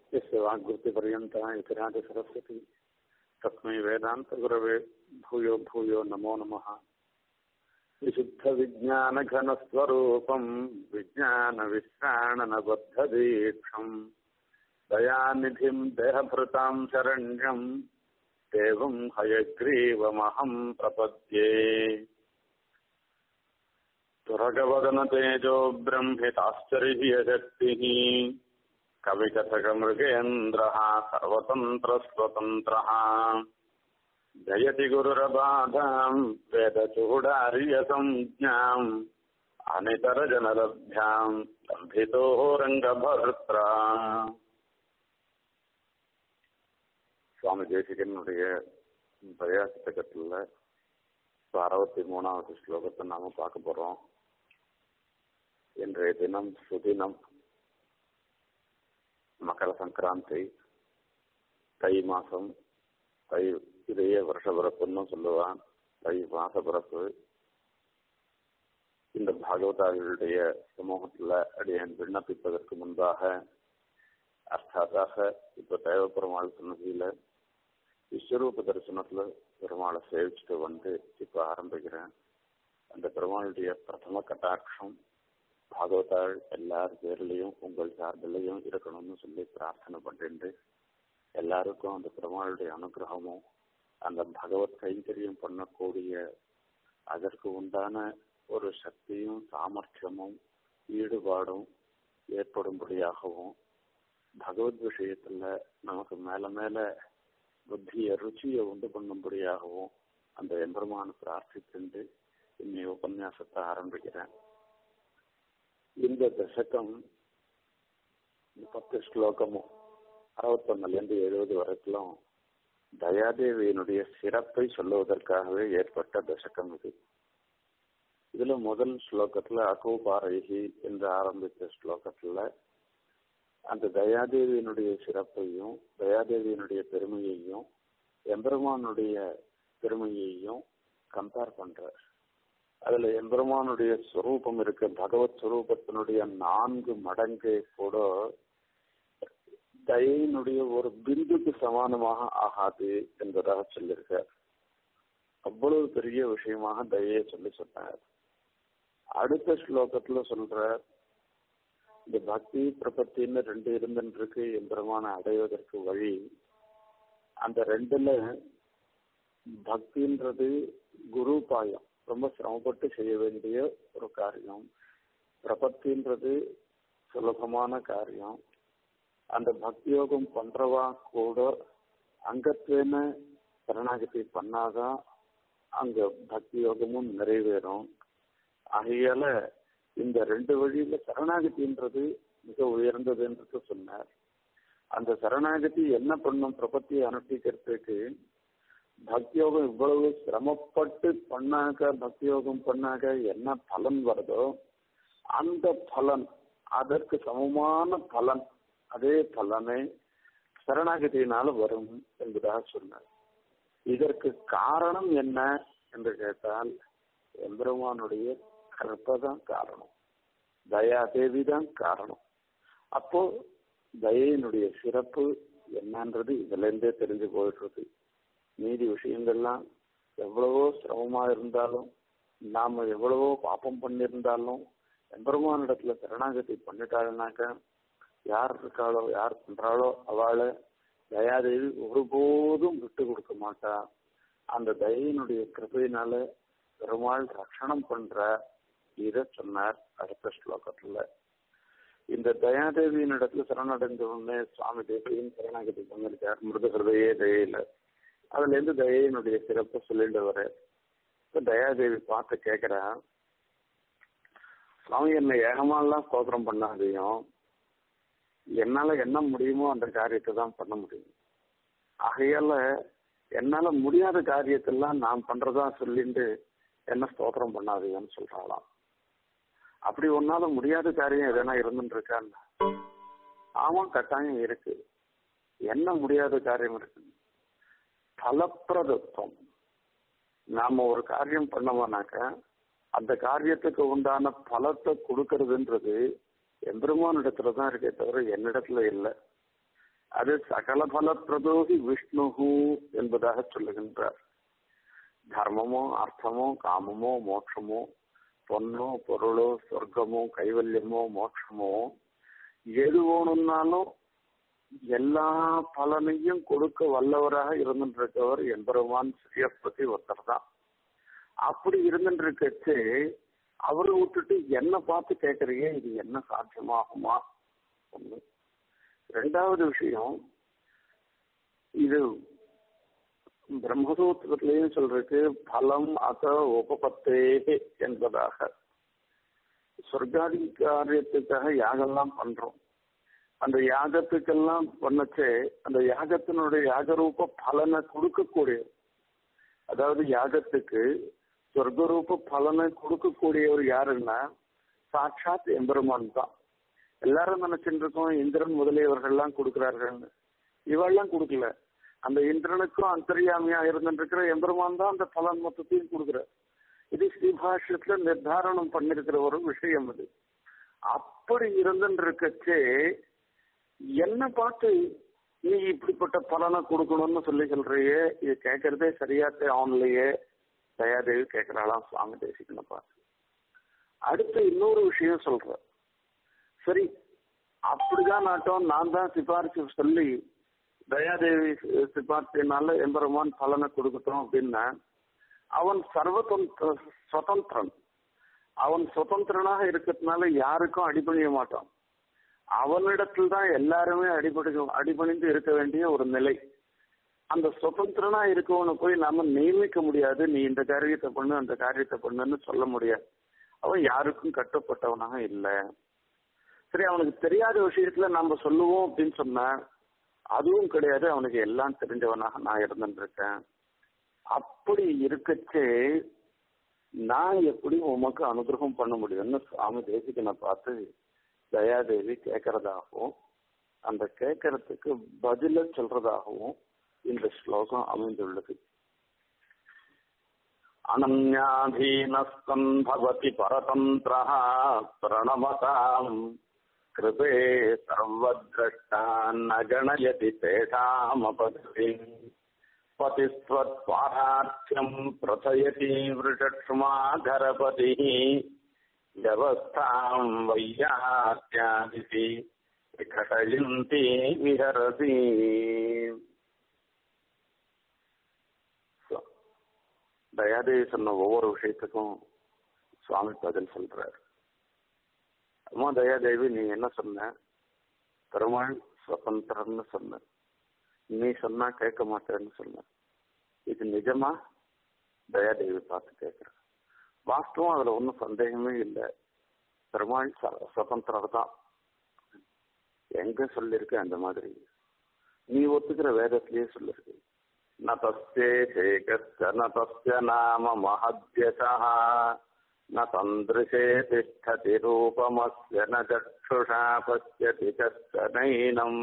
यस्य वाग्वृत्तिपर्यन्ता इतिराज सरस्वती तस्मै वेदान्तगुरवे भूयो भूयो नमो नमः विशुद्धविज्ञानघनस्वरूपम् विज्ञानविश्राणनबद्धदीक्षम् दयानिधिम् देहभृताम् शरण्यम् देवम् हयग्रीवमहम् प्रपद्ये तुरगवदनतेजो ब्रह्मिताश्चर्यशक्तिः कविकथकमृगेन्द्रः सर्वतन्त्रस्वतन्त्रः जयति गुरुरबाधाम् वेदचूडार्यसंज्ञाम् अनितरजनलभ्याम् लम्भितो ரங்கபத்ரா சுவாமி தேசிகனுடைய பிரயாசத்துக்கத்தில் இப்போ அறுபத்தி மூணாவது ஸ்லோகத்தை நாம பார்க்க போறோம் இன்றைய தினம் சுதினம் மகர சங்கராந்தி தை மாசம் தை இதையே வருஷ பிறப்புன்னு சொல்லுவான் தை மாச பிறப்பு இந்த பாகவதாரிகளுடைய சமூகத்துல அடியன் விண்ணப்பிப்பதற்கு முன்பாக அர்த்தாத்தாக இப்ப தேவப்பெருமாள் சன்னதியில விஸ்வரூப தரிசனத்துல பெருமாளை சேவிச்சுட்டு வந்து இப்ப ஆரம்பிக்கிறேன் அந்த பெருமாளுடைய பிரதம கட்டாட்சம் பாகவதாள் எல்லார் பேர்லயும் உங்கள் சார்பிலையும் இருக்கணும்னு சொல்லி பிரார்த்தனை பண்ணிட்டு எல்லாருக்கும் அந்த பெருமாளுடைய அனுகிரகமும் அந்த பகவத் கைங்கரியம் பண்ணக்கூடிய அதற்கு உண்டான ஒரு சக்தியும் சாமர்த்தியமும் ஈடுபாடும் ஏற்படும்படியாகவும் பகவத் விஷயத்துல நமக்கு மேல மேல புத்திய ருச்சியை உண்டு பண்ணும்படியாகவும் அந்த எம்பெருமான பிரார்த்தித்து இன்னை உபன்யாசத்தை ஆரம்பிக்கிறேன் இந்த தசகம் பத்து ஸ்லோகமும் அறுபத்தொன்னுலேருந்து எழுபது வரைக்கும் தயாதேவியினுடைய சிறப்பை சொல்லுவதற்காகவே ஏற்பட்ட தசகம் இது இதுல முதல் ஸ்லோகத்துல அகோபாரகி என்று ஆரம்பித்த ஸ்லோகத்துல அந்த தயாதேவியினுடைய சிறப்பையும் தயாதேவியினுடைய பெருமையையும் எம்பெருமானுடைய பெருமையையும் கம்பேர் பண்ற அதுல எம்பெருமானுடைய ஸ்வரூபம் இருக்க பகவத் ஸ்வரூபத்தினுடைய நான்கு மடங்கு கூட தயினுடைய ஒரு பிந்துக்கு சமானமாக ஆகாது என்பதாக சொல்லியிருக்கார் அவ்வளவு பெரிய விஷயமாக தயையை சொல்லி சொன்னார் அடுத்த ஸ்லோகத்துல சொல்ற இந்த பக்தி பிரபத்தின்னு ரெண்டு இருந்துருக்கு எம்பெருமான அடைவதற்கு வழி அந்த ரெண்டுல பக்தின்றது குரு பாயம் ரொம்ப சிரமப்பட்டு செய்ய வேண்டிய ஒரு காரியம் பிரபத்தின்றது சுலபமான காரியம் அந்த பக்தி யோகம் பண்றவா கூட அங்கத்தேன சரணாகதி பண்ணாதான் அங்க பக்தி யோகமும் நிறைவேறும் ஆகையால இந்த ரெண்டு வழியில சரணாகதின்றது மிக உயர்ந்தது என்று சொன்னார் அந்த சரணாகதி என்ன பண்ணும் பிரபத்தியை அனுஷ்டிக்கிறதுக்கு பக்தியோகம் இவ்வளவு சிரமப்பட்டு பண்ணாக்க பக்தியோகம் பண்ணாக்க என்ன பலன் வருதோ அந்த பலன் அதற்கு சமமான பலன் அதே பலனை சரணாகதியினால வரும் என்பதாக சொன்னார் இதற்கு காரணம் என்ன என்று கேட்டால் எம்பெருமானுடைய கிருப்பதான் காரணம் தயாதேவி தான் காரணம் அப்போ தயையினுடைய சிறப்பு என்னன்றது இதுல இருந்தே தெரிஞ்சு போயிடுறது மீதி விஷயங்கள்லாம் எவ்வளவோ சிரமமா இருந்தாலும் நாம எவ்வளவோ பாப்பம் பண்ணியிருந்தாலும் எம்பெருமானிடத்துல சரணாகதி பண்ணிட்டாள்னாக்க யார் இருக்காளோ யார் பண்றாளோ அவளை தயாதேவி ஒருபோதும் விட்டு கொடுக்க மாட்டா அந்த தயையினுடைய கிருபையினால பெருமாள் ரட்சணம் பண்ற இத சொன்னார் அடுத்த ஸ்லோகத்துல இந்த தயாதேவியின் இடத்துல சரணடைந்த உடனே சுவாமி தேவியின் சரணாகதி பண்ணிருக்கார் மிருத ஹிருதயே தயையில அதுல இருந்து தயையினுடைய சிறப்பு சொல்லிட்டு வர இப்ப தயாதேவி பார்த்து கேக்குறா சுவாமி என்ன ஏகமாலாம் ஸ்தோத்திரம் பண்ணாதையும் என்னால என்ன முடியுமோ அந்த காரியத்தை தான் பண்ண முடியும் ஆகையால என்னால முடியாத காரியத்தெல்லாம் நான் பண்றதா சொல்லிட்டு என்ன ஸ்தோத்திரம் பண்ணாதீங்கன்னு சொல்றாளாம் அப்படி ஒன்னால முடியாத காரியம் எதனா இருந்துட்டு இருக்கான்னு ஆமா கட்டாயம் இருக்கு என்ன முடியாத காரியம் இருக்கு பலப்பிரதத்துவம் நாம ஒரு காரியம் பண்ணோம்னாக்க அந்த காரியத்துக்கு உண்டான பலத்தை கொடுக்கறதுன்றது எம்பெருமான் இடத்துல தான் இருக்கே தவிர என்னிடத்துல இல்லை அது சகல பலப்பிரதோகி விஷ்ணுகு என்பதாக சொல்லுகின்றார் தர்மமோ அர்த்தமோ காமமோ மோட்சமோ பொண்ணோ பொருளோ சொர்க்கமோ கைவல்யமோ மோட்சமோ எது வேணும்னாலும் எல்லா பலனையும் கொடுக்க வல்லவராக இருந்துருக்கவர் எம்பெருமான் ஸ்ரீயப்பதி ஒருத்தர் தான் அப்படி இருந்துருக்கச்சு அவரை விட்டுட்டு என்ன பார்த்து கேட்கறீங்க இது என்ன சாத்தியமாகுமா ஒண்ணு ரெண்டாவது விஷயம் இது பிரம்மசூத்திரத்திலையும் சொல்றதுக்கு பலம் அத உபபத்தே என்பதாக சொர்க்காதி காரியத்துக்காக யாகம்லாம் பண்றோம் அந்த யாகத்துக்கெல்லாம் பண்ணச்சே அந்த யாகத்தினுடைய யாகரூப பலனை கொடுக்கக்கூடிய அதாவது யாகத்துக்கு சொர்க்கரூப பலனை கொடுக்கக்கூடியவர் யாருன்னா சாட்சாத் எம்பெருமான் தான் எல்லாரும் நினைச்சுட்டு இருக்கோம் இந்திரன் முதலியவர்கள்லாம் கொடுக்கிறார்கள்னு இவெல்லாம் கொடுக்கல அந்த இந்திரனுக்கும் அந்தரியாமியா இருந்துருக்கிற எம்பெருமான் தான் அந்த பலன் மொத்தத்தையும் கொடுக்குறார் இது ஸ்ரீபாஷ்யத்துல நிர்தாரணம் பண்ணிருக்கிற ஒரு விஷயம் அது அப்படி இருந்துருக்கச்சே என்ன பார்த்து நீ இப்படிப்பட்ட பலனை கொடுக்கணும்னு சொல்லி சொல்றியே இது கேட்கறதே சரியாத்தே ஆன்லையே தயாதேவி கேட்கிறாளாம் சுவாமி தேசிக்கணும் பார்த்து அடுத்து இன்னொரு விஷயம் சொல்ற சரி அப்படிதான் நாட்டம் நான் தான் சிபாரிசு சொல்லி தயாதேவி சிபார்த்தினால எம்பெருமான் பலனை கொடுக்கட்டும் அப்படின்னா அவன் சர்வதந்திர சுதந்திரன் அவன் சுதந்திரனாக இருக்கிறதுனால யாருக்கும் அடிபணிய மாட்டான் அவனிடத்தில் தான் எல்லாருமே அடிபடி அடிபணிந்து இருக்க வேண்டிய ஒரு நிலை அந்த சுதந்திரனா இருக்கவனை போய் நாம நியமிக்க முடியாது நீ இந்த காரியத்தை பண்ணு அந்த காரியத்தை பண்ணுன்னு சொல்ல முடியாது அவன் யாருக்கும் கட்டுப்பட்டவனாக இல்லை சரி அவனுக்கு தெரியாத விஷயத்துல நம்ம சொல்லுவோம் அப்படின்னு சொன்னா அதுவும் கிடையாது அவனுக்கு எல்லாம் தெரிஞ்சவனாக நான் இருந்துருக்கேன் அப்படி இருக்கச்சே நான் எப்படி உமக்கு அனுகிரகம் பண்ண முடியும்னு சுவாமி தேசிகனை பார்த்து தயாதேவி கேட்கறதாகவும் அந்த கேட்கறதுக்கு பதில சொல்றதாகவும் இந்த ஸ்லோகம் அமைந்துள்ளது அனன்யாதீனஸ்தன் பவதி பரதந்திர பிரணமதாம் கிருபே சர்வதிரஷ்டான் அகணயதி தேஷாமபதி பதிஸ்வத்பாரார்த்தியம் பிரசயதி விருஷக்ஷ்மாகரபதிः व्यवस्थाम् वैयात्यादिति विघटयन्ति विहरति தயாதேவி சொன்ன ஒவ்வொரு விஷயத்துக்கும் சுவாமி பதில் சொல்றார் அம்மா தயாதேவி நீ என்ன சொன்ன பெருமாள் சுதந்திரம்னு சொன்ன நீ சொன்னா கேட்க மாட்டேன்னு சொன்ன இது நிஜமா தயாதேவி பார்த்து கேட்கிற வாஸ்தவம் அதுல ஒன்றும் சந்தேகமே இல்லை பெருமாள் சுதந்திரர் தான் எங்க சொல்லிருக்கு அந்த மாதிரி நீ ஒத்துக்கிற வேதத்திலேயே சொல்லிருக்கு நதஸ்தே சேகஸ்த நதஸ்ய நாம மஹத்யசா ந தந்திருஷே திஷ்டதி ரூபமஸ்ய ந சक्षुषा பசியதி கஷ்டனைனம்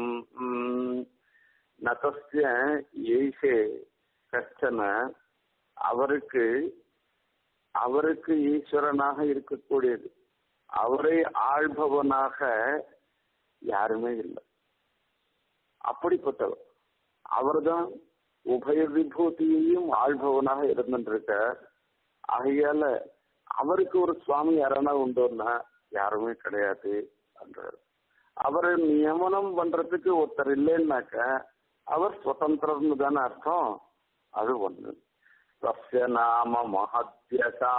நதஸ்ய ஈஷே கஷ்டன அவருக்கு அவருக்கு ஈஸ்வரனாக இருக்கக்கூடியது அவரை ஆள்பவனாக யாருமே இல்லை அப்படிப்பட்டவர் அவர்தான் உபய விபூதியையும் ஆள்பவனாக இருந்துருக்க ஆகையால அவருக்கு ஒரு சுவாமி யாரானா உண்டோன்னா யாருமே கிடையாது என்றார் அவரை நியமனம் பண்றதுக்கு ஒருத்தர் இல்லைன்னாக்க அவர் சுதந்திரம்னு தானே அர்த்தம் அது ஒண்ணு சஸ்ய நாம மகத்யசா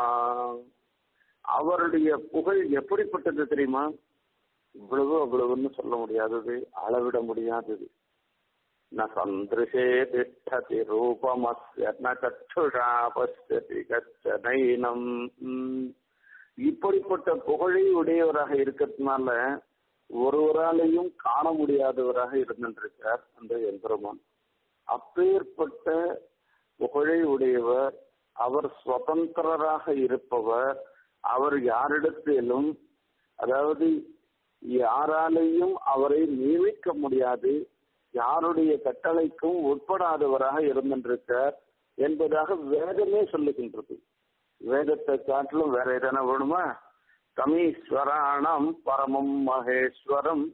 அவருடைய புகழ் எப்படிப்பட்டது தெரியுமா இவ்வளவு அவ்வளவுன்னு சொல்ல முடியாதது அளவிட முடியாதது ந சந்திருஷே திஷ்டதி ரூபமஸ்ய ந கச்சுஷா பசியதி கச்சனைனம் இப்படிப்பட்ட புகழை உடையவராக இருக்கிறதுனால ஒருவராலையும் காண முடியாதவராக இருந்திருக்கார் அந்த எம்பெருமான் அப்பேற்பட்ட புகழை உடையவர் அவர் சுதந்திரராக இருப்பவர் அவர் யாரிடத்திலும் அதாவது யாராலையும் அவரை நியமிக்க முடியாது யாருடைய கட்டளைக்கும் உட்படாதவராக இருந்திருக்கார் என்பதாக வேதமே சொல்லுகின்றது வேதத்தை காட்டிலும் வேற எதனா வேணுமா தமீஸ்வராணம் பரமம் மகேஸ்வரம்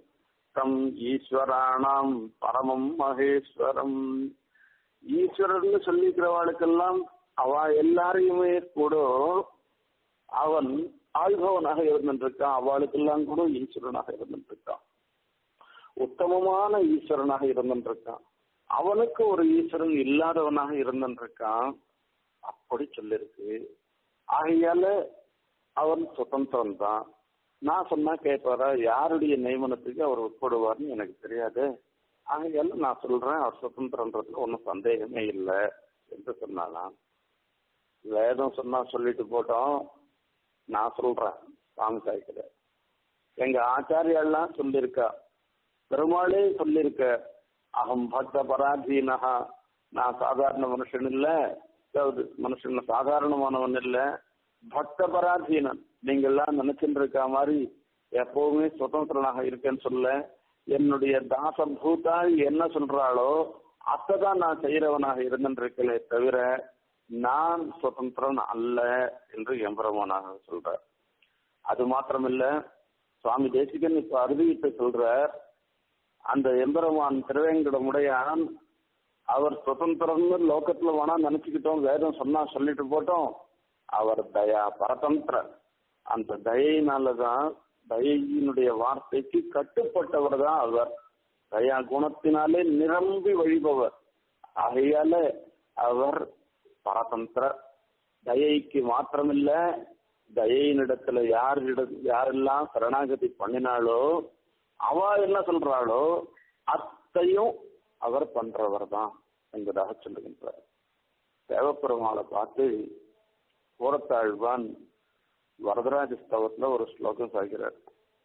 தம் ஈஸ்வராணாம் பரமம் மகேஸ்வரம் ஈஸ்வரர்னு சொல்லிக்கிறவாளுக்கெல்லாம் அவ எல்லாரையுமே கூட அவன் ஆள்பவனாக இருந்திருக்கான் அவளுக்கெல்லாம் கூட ஈஸ்வரனாக இருந்திருக்கான் உத்தமமான ஈஸ்வரனாக இருந்திருக்கான் அவனுக்கு ஒரு ஈஸ்வரன் இல்லாதவனாக இருந்திருக்கான் அப்படி சொல்லிருக்கு ஆகையால அவன் சுதந்திரம் தான் நான் சொன்னா கேட்பாரா யாருடைய நியமனத்துக்கு அவர் உட்படுவார்னு எனக்கு தெரியாது ஆகையால நான் சொல்றேன் அவர் சுதந்திரன்றதுல ஒன்றும் சந்தேகமே இல்லை என்று சொன்னாலாம் வேதம் சொன்னா சொல்லிட்டு போட்டோம் நான் சொல்றேன் சாமி சாய்க்கிற எங்க ஆச்சாரியெல்லாம் சொல்லியிருக்கா பெருமாளே சொல்லியிருக்க அகம் பக்த பராதீனஹா நான் சாதாரண மனுஷன் இல்ல அதாவது மனுஷன் சாதாரணமானவன் இல்ல பக்த பராதீனன் நீங்க எல்லாம் நினைச்சுட்டு இருக்க மாதிரி எப்பவுமே சுதந்திரனாக இருக்கேன்னு சொல்ல என்னுடைய தாச பூதா என்ன சொல்றாளோ அத்தைதான் நான் செய்யறவனாக இருந்திருக்கலே தவிர நான் சுதந்திரன் அல்ல என்று எம்பெருமானாக சொல்ற அது மாத்திரமில்ல சுவாமி தேசிகன் இப்ப அறுதியிட்டு சொல்ற அந்த எம்பெருமான் திருவேங்கடமுடையான் அவர் சுதந்திரம்னு லோகத்துல வேணா நினைச்சுக்கிட்டோம் வேதம் சொன்னா சொல்லிட்டு போட்டோம் அவர் தயா பரதந்திர அந்த தயையினாலதான் தயையினுடைய வார்த்தைக்கு கட்டுப்பட்டவர் தான் அவர் தயா குணத்தினாலே நிரம்பி வழிபவர் ஆகையால அவர் பரதந்திர தயைக்கு மாத்திரமில்ல தயையினிடத்துல யாரிட யாரெல்லாம் சரணாகதி பண்ணினாலோ அவ என்ன சொல்றாளோ அத்தையும் அவர் பண்றவர் தான் என்பதாக சொல்லுகின்றார் தேவப்பெருமாளை பார்த்து கூறத்தாழ்வான் வரதராஜ ஸ்தவத்துல ஒரு ஸ்லோகம் சாகிறார்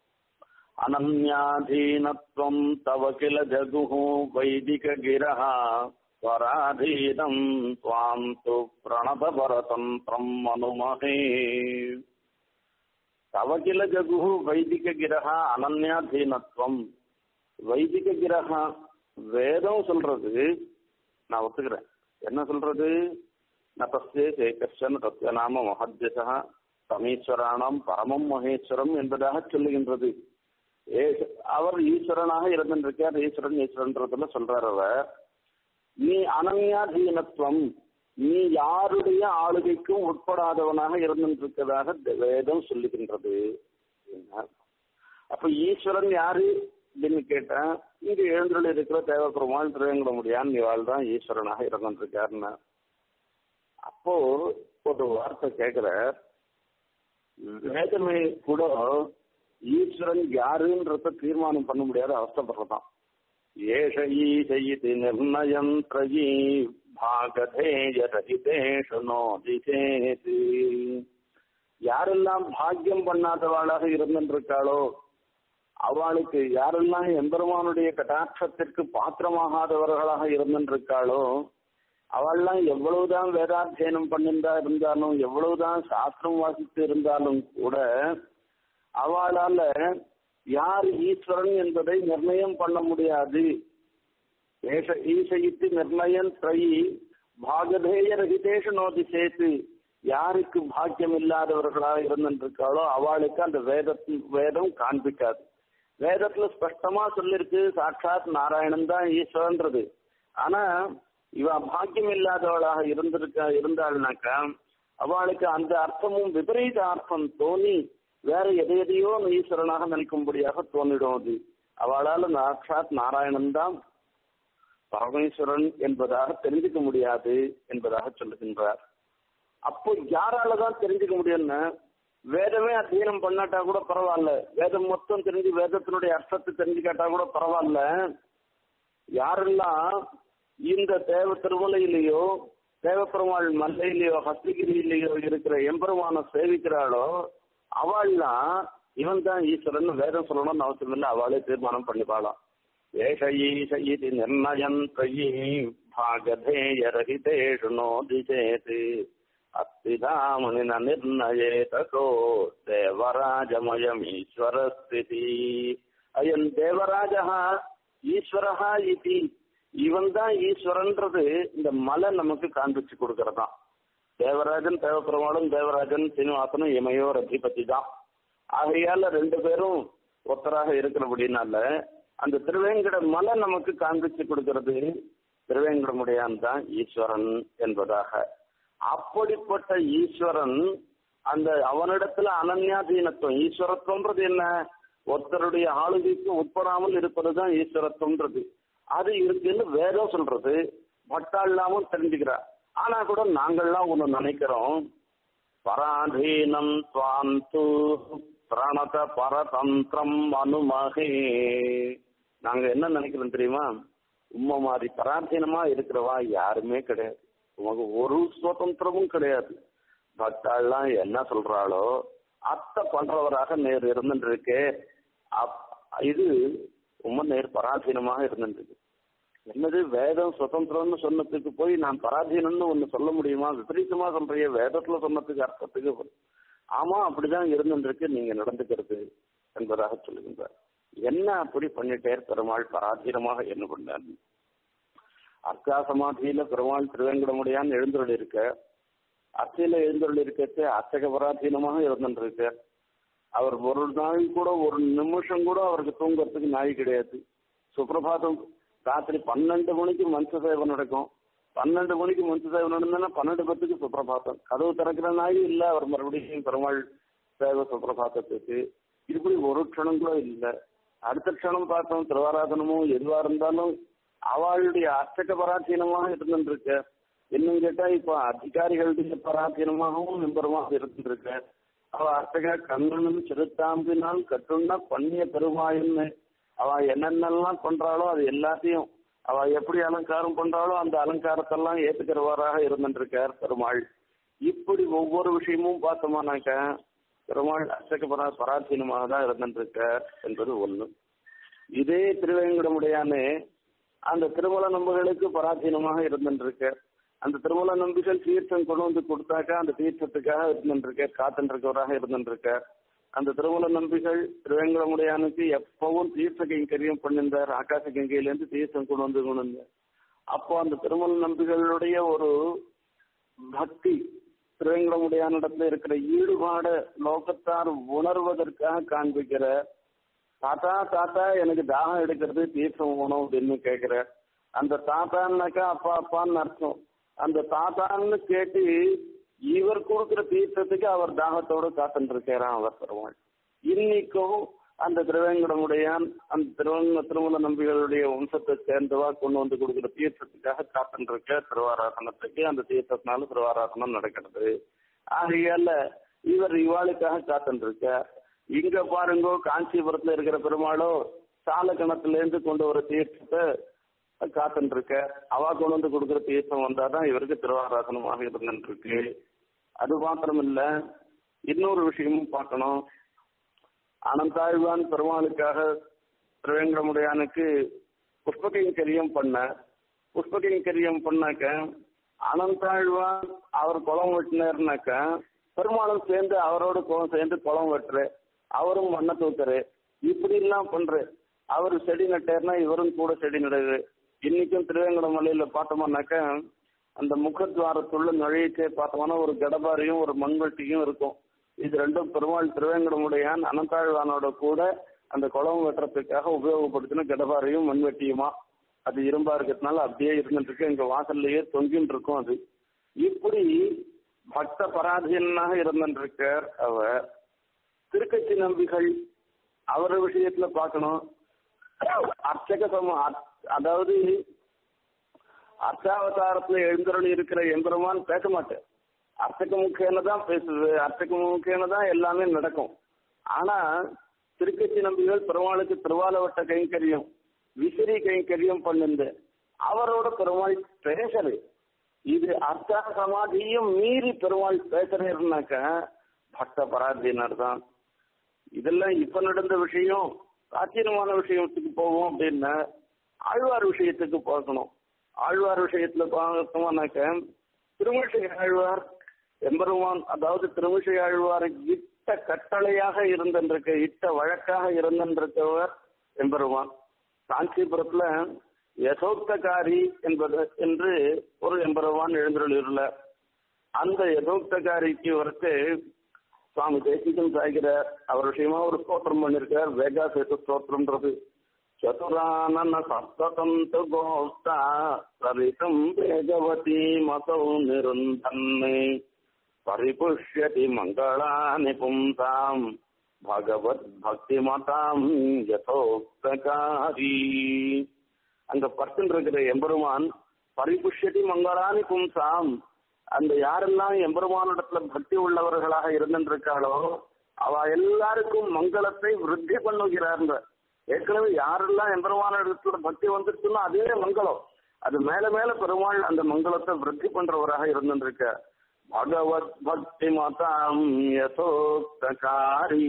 அனன்யாதீனத்வம் தவ கில ஜகுஹு வைதிக கிரஹா பராதீனம் துவாம் து பிரணத பரதந்திரம் அனுமகே தவ கில ஜகுஹு வைதிக கிரஹா அனன்யாதீனத்வம் வைதிக கிரஹா வேதம் சொல்றது நான் ஒத்துக்கிறேன் என்ன சொல்றது நபஸ்தே சேகர்ஷன் தத்துவ நாம மகத்யசா தமீஸ்வராணம் பரமம் மகேஸ்வரம் என்பதாக சொல்லுகின்றது அவர் ஈஸ்வரனாக இருந்திருக்கார் ஈஸ்வரன் ஈஸ்வரன்றதுல சொல்றார் அவர் நீ அனன்யாதீனத்துவம் நீ யாருடைய ஆளுகைக்கும் உட்படாதவனாக இருந்திருக்கதாக வேதம் சொல்லுகின்றது அப்ப ஈஸ்வரன் யாரு அப்படின்னு கேட்டேன் இங்க எழுந்துள்ள இருக்கிற தேவப்பெருமாள் திருவேங்கட முடியான் இவாள் தான் ஈஸ்வரனாக இருந்திருக்காருன்னு அப்போ ஒரு வார்த்தை கேட்கிற வேதமே கூட ஈஸ்வரன் யாருன்றத தீர்மானம் பண்ண முடியாத அவஸ்தப்படுறதான் ஏஷ ஈசயிதி நிர்ணயம் பிரயி பாகதேய ரஹிதேஷு நோதிசேதி யாரெல்லாம் பாக்கியம் பண்ணாதவாளாக இருந்திருக்காளோ அவளுக்கு யாரெல்லாம் எம்பெருமானுடைய கட்டாட்சத்திற்கு பாத்திரமாகாதவர்களாக இருந்திருக்காளோ அவள்லாம் எவ்வளவுதான் வேதாத்தியனம் பண்ணிருந்தா இருந்தாலும் எவ்வளவுதான் சாஸ்திரம் வாசித்து இருந்தாலும் கூட அவளால யார் ஈஸ்வரன் என்பதை நிர்ணயம் பண்ண முடியாது ஏஷ ஈசையித்து நிர்ணயம் த்ரயி பாகதேய ரகிதேஷ நோதி சேர்த்து யாருக்கு பாக்கியம் இல்லாதவர்களாக இருந்திருக்காளோ அவளுக்கு அந்த வேதத்தின் வேதம் காண்பிக்காது வேதத்துல ஸ்பஷ்டமா சொல்லிருக்கு சாட்சாத் நாராயணன் தான் ஈஸ்வரன்றது ஆனா இவ பாக்கியம் இல்லாதவளாக இருந்திருக்க இருந்தாள்னாக்கா அவளுக்கு அந்த அர்த்தமும் விபரீத அர்த்தம் தோணி வேற எதை எதையோ ஈஸ்வரனாக நினைக்கும்படியாக தோன்றிடும் அது அவளால் சாட்சாத் நாராயணன் தான் பரமேஸ்வரன் என்பதாக தெரிஞ்சுக்க முடியாது என்பதாக சொல்லுகின்றார் அப்போ யாரால தான் தெரிஞ்சுக்க முடியும்னா வேதமே அத்தியனம் பண்ணாட்டா கூட பரவாயில்ல வேதம் மொத்தம் தெரிஞ்சு வேதத்தினுடைய அர்த்தத்தை தெரிஞ்சுக்காட்டா கூட பரவாயில்ல யாரெல்லாம் இந்த தேவ திருமலையிலேயோ தேவப்பெருமாள் மல்லையிலேயோ ஹஸ்தகிரியிலேயோ இருக்கிற எம்பெருமான சேவிக்கிறாளோ அவள்லாம் இவன் தான் ஈஸ்வரன் வேதம் சொல்லணும்னு அவசியம் இல்லை அவளே தீர்மானம் பண்ணிப்பாளாம் ஏஷ ஈஷ இது நிர்ணயம் த்ரயி பாகதேய ரஹிதேஷு நோதிசேது அஸ்திதாமுனின நிர்ணயே ததோ தேவராஜமயம் ஈஸ்வரஸ்திதி அயன் தேவராஜா ஈஸ்வரஹா இது இவன் தான் ஈஸ்வரன்றது இந்த மலை நமக்கு காண்பிச்சு கொடுக்கறதான் தேவராஜன் தேவப்பெருமாளும் தேவராஜன் சீனிவாசனும் இமையோர் அதிபதி தான் ஆகையால ரெண்டு பேரும் ஒத்தராக இருக்கிறபடினால அந்த திருவேங்கட மலை நமக்கு காண்பிச்சு கொடுக்கிறது திருவேங்கடமுடையான் தான் ஈஸ்வரன் என்பதாக அப்படிப்பட்ட ஈஸ்வரன் அந்த அவனிடத்துல அனன்யாதீனத்துவம் ஈஸ்வரத்துவன்றது என்ன ஒருத்தருடைய ஆளுகைக்கு உட்படாமல் இருப்பதுதான் ஈஸ்வரத்துவன்றது அது இருக்குன்னு வேதம் சொல்றது பட்டாள்லாமும் தெரிஞ்சுக்கிறா ஆனா கூட நாங்கள்லாம் ஒண்ணு நினைக்கிறோம் பராதீனம் துவாந்து பிரணத பரதந்திரம் அனுமகே நாங்க என்ன நினைக்கிறோம் தெரியுமா உம்மை மாதிரி பராதீனமா இருக்கிறவா யாருமே கிடையாது உமக்கு ஒரு சுதந்திரமும் கிடையாது பக்தாள்லாம் என்ன சொல்றாளோ அத்தை பண்றவராக நேர் இருந்துருக்கு இது உண்மை நேர் பராதீனமாக இருந்துருக்கு என்னது வேதம் சுதந்திரம்னு சொன்னதுக்கு போய் நான் பராதீனம்னு ஒண்ணு சொல்ல முடியுமா விபரீதமா சொல்றிய வேதத்துல சொன்னதுக்கு அர்த்தத்துக்கு ஆமா அப்படிதான் இருந்துருக்கு நீங்க நடந்துக்கிறது என்பதாக சொல்லுகின்றார் என்ன அப்படி பண்ணிட்டேர் பெருமாள் பராதீனமாக என்ன பண்ணார் அர்க்கா சமாதியில பெருமாள் திருவேங்கடமுடையான் எழுந்தருள் இருக்க அத்தையில எழுந்தருள் இருக்கிறது அத்தக பராதீனமாக இருந்துருக்க அவர் ஒரு நாள் கூட ஒரு நிமிஷம் கூட அவருக்கு தூங்குறதுக்கு நாய் கிடையாது சுப்பிரபாதம் ராத்திரி பன்னெண்டு மணிக்கு மனுஷ சேவை நடக்கும் பன்னெண்டு மணிக்கு மனுஷ சேவை நடந்ததுன்னா பன்னெண்டு பத்துக்கு சுப்பிரபாதம் கதவு திறக்கிற நாய் இல்ல அவர் மறுபடியும் பெருமாள் சேவை சுப்பிரபாதத்துக்கு இப்படி ஒரு க்ஷணம் கூட இல்லை அடுத்த க்ஷணம் பார்த்தோம் திருவாராதனமும் எதுவா இருந்தாலும் அவளுடைய அர்ச்சக பராதீனமாக இருந்துருக்க இன்னும் கேட்டா இப்ப அதிகாரிகளுடைய பராதீனமாகவும் நிம்பரமாக இருந்துருக்க அவ அர்ச்சக கண்ணனும் சிறுத்தாம்பினால் கட்டுன்னா பண்ணிய பெருமாயின்னு அவ என்னென்னலாம் பண்றாளோ அது எல்லாத்தையும் அவ எப்படி அலங்காரம் பண்றாளோ அந்த அலங்காரத்தெல்லாம் ஏத்துக்கிறவராக இருந்துருக்கார் பெருமாள் இப்படி ஒவ்வொரு விஷயமும் பார்த்தோமானாக்க பெருமாள் அர்ச்சக பரா பராதீனமாக தான் இருந்துருக்கார் என்பது ஒண்ணு இதே திருவேங்கடமுடையானே அந்த திருமல நம்புகளுக்கு பராதீனமாக இருந்துருக்க அந்த திருமல நம்பிகள் தீர்த்தம் கொண்டு வந்து கொடுத்தாக்கா அந்த தீர்த்தத்துக்காக இருந்துருக்க காத்துருக்கவராக இருந்துருக்க அந்த திருமல நம்பிகள் திருவேங்கடமுடையானுக்கு எப்பவும் தீர்த்த கைங்கரியம் பண்ணிருந்தார் ஆகாச கங்கையிலேருந்து தீர்த்தம் கொண்டு வந்து கொண்டு வந்தார் அப்போ அந்த திருமல நம்பிகளுடைய ஒரு பக்தி திருவேங்கடமுடையானிடத்துல இருக்கிற ஈடுபாடு லோகத்தார் உணர்வதற்காக காண்பிக்கிற தாத்தா தாத்தா எனக்கு தாகம் எடுக்கிறது தீர்த்தம் வேணும் அப்படின்னு கேட்கிற அந்த தாத்தான்னாக்கா அப்பா அப்பான்னு அர்த்தம் அந்த தாத்தான்னு கேட்டு இவர் கொடுக்கிற தீர்த்தத்துக்கு அவர் தாகத்தோட காத்துட்டு இருக்கிறான் அவர் பெருமாள் இன்னைக்கும் அந்த திருவேங்கடமுடையான் அந்த திருவங்க திருமல நம்பிகளுடைய வம்சத்தை சேர்ந்தவா கொண்டு வந்து கொடுக்கிற தீர்த்தத்துக்காக காத்துட்டு இருக்க திருவாராசனத்துக்கு அந்த தீர்த்தத்தினால திருவாராசனம் நடக்கிறது ஆகையால இவர் இவாளுக்காக காத்துட்டு இருக்க இங்க பாருங்க காஞ்சிபுரத்துல இருக்கிற பெருமாளோ சால கணத்துல இருந்து கொண்டு வர தீர்த்தத்தை காத்துட்டு இருக்க அவா கொண்டு வந்து கொடுக்குற தீர்த்தம் வந்தாதான் இவருக்கு திருவாராசனமாக இருந்துட்டு இருக்கு அது மாத்திரம் இல்ல இன்னொரு விஷயமும் பார்க்கணும் அனந்தாழ்வான் பெருமாளுக்காக திருவேங்கடமுடையானுக்கு புஷ்பகைங்கரியம் பண்ண புஷ்பகைங்கரியம் பண்ணாக்க அனந்தாழ்வான் அவர் குளம் வெட்டினார்னாக்க பெருமாளும் சேர்ந்து அவரோட குளம் சேர்ந்து குளம் வெட்டுற அவரும் மண்ணை தூக்குறாரு இப்படி எல்லாம் பண்ற அவர் செடி நட்டாருன்னா இவரும் கூட செடி நடுது இன்னைக்கும் திருவேங்கட மலையில பார்த்தோம்னாக்க அந்த முகத்வாரத்துள்ள நுழையச்சே பார்த்தோம்னா ஒரு கடபாரியும் ஒரு மண்வெட்டியும் இருக்கும் இது ரெண்டும் பெருமாள் திருவேங்கடமுடையான் அனந்தாழ்வானோட கூட அந்த குளம் வெட்டுறதுக்காக உபயோகப்படுத்தின கடபாரியும் மண்வெட்டியுமா அது இரும்பா இருக்கிறதுனால அப்படியே இருந்துட்டு இருக்கு எங்க வாசல்லையே தொங்கின்னு இருக்கும் அது இப்படி பக்த பராதீனாக இருந்திருக்கார் அவர் திருக்கட்சி நம்பிகள் அவர் விஷயத்துல பார்க்கணும் அர்ச்சக சம அதாவது அர்ச்சாவதாரத்துல எழுந்தருள் இருக்கிற எம்பெருமான் பேச மாட்டேன் அர்ச்சக முக்கியன தான் பேசுது அர்ச்சக முக்கியன தான் எல்லாமே நடக்கும் ஆனா திருக்கட்சி நம்பிகள் பெருமாளுக்கு திருவாலவட்ட கைங்கரியம் விசிறி கைங்கரியம் பண்ணுந்து அவரோட பெருமாள் பேசரு இது அர்த்த சமாதியும் மீறி பெருமாள் பேசுறேன்னாக்க பக்த பராதீனர் தான் இதெல்லாம் இப்ப நடந்த விஷயம் பிராச்சீனமான விஷயத்துக்கு போவோம் அப்படின்னா ஆழ்வார் விஷயத்துக்கு பார்க்கணும் ஆழ்வார் விஷயத்துல பார்த்தோம்னாக்க திருமிசை ஆழ்வார் எம்பெருமான் அதாவது திருமிசை ஆழ்வார் இட்ட கட்டளையாக இருந்திருக்க இட்ட வழக்காக இருந்திருக்கவர் எம்பெருமான் காஞ்சிபுரத்துல யசோக்தகாரி என்பது என்று ஒரு எம்பெருமான் எழுந்துள்ள அந்த யசோக்தகாரிக்கு வரத்து சுவாமி தேசிகன் சாய்கிறார் அவர் விஷயமா ஒரு ஸ்தோத்திரம் பண்ணிருக்கார் வேகா சேத்து ஸ்தோத்திரம்ன்றது चतुरानन सप्ततन्तु गोष्ठा सरितम् वेगवती मसौ निरुन्धन् परिपुष्यति मङ्गलानि पुंसाम् பகவத்பக்திமதாம் யதோக்தகாரி அங்க பர்சன் இருக்கிற எம்பெருமான் பரிபுஷ்யதி மங்களானி பும்சாம் அந்த யாரெல்லாம் எம்பெருமானிடத்துல பக்தி உள்ளவர்களாக இருந்திருக்காளோ அவ எல்லாருக்கும் மங்களத்தை விருத்தி பண்ணுகிறார் ஏற்கனவே யாரெல்லாம் எம்பெருமானிடத்துல பக்தி வந்துருச்சுன்னா அதே மங்களம் அது மேல மேல பெருமாள் அந்த மங்களத்தை விருத்தி பண்றவராக இருந்திருக்க பகவத் பக்தி மதாம் யசோக்தகாரி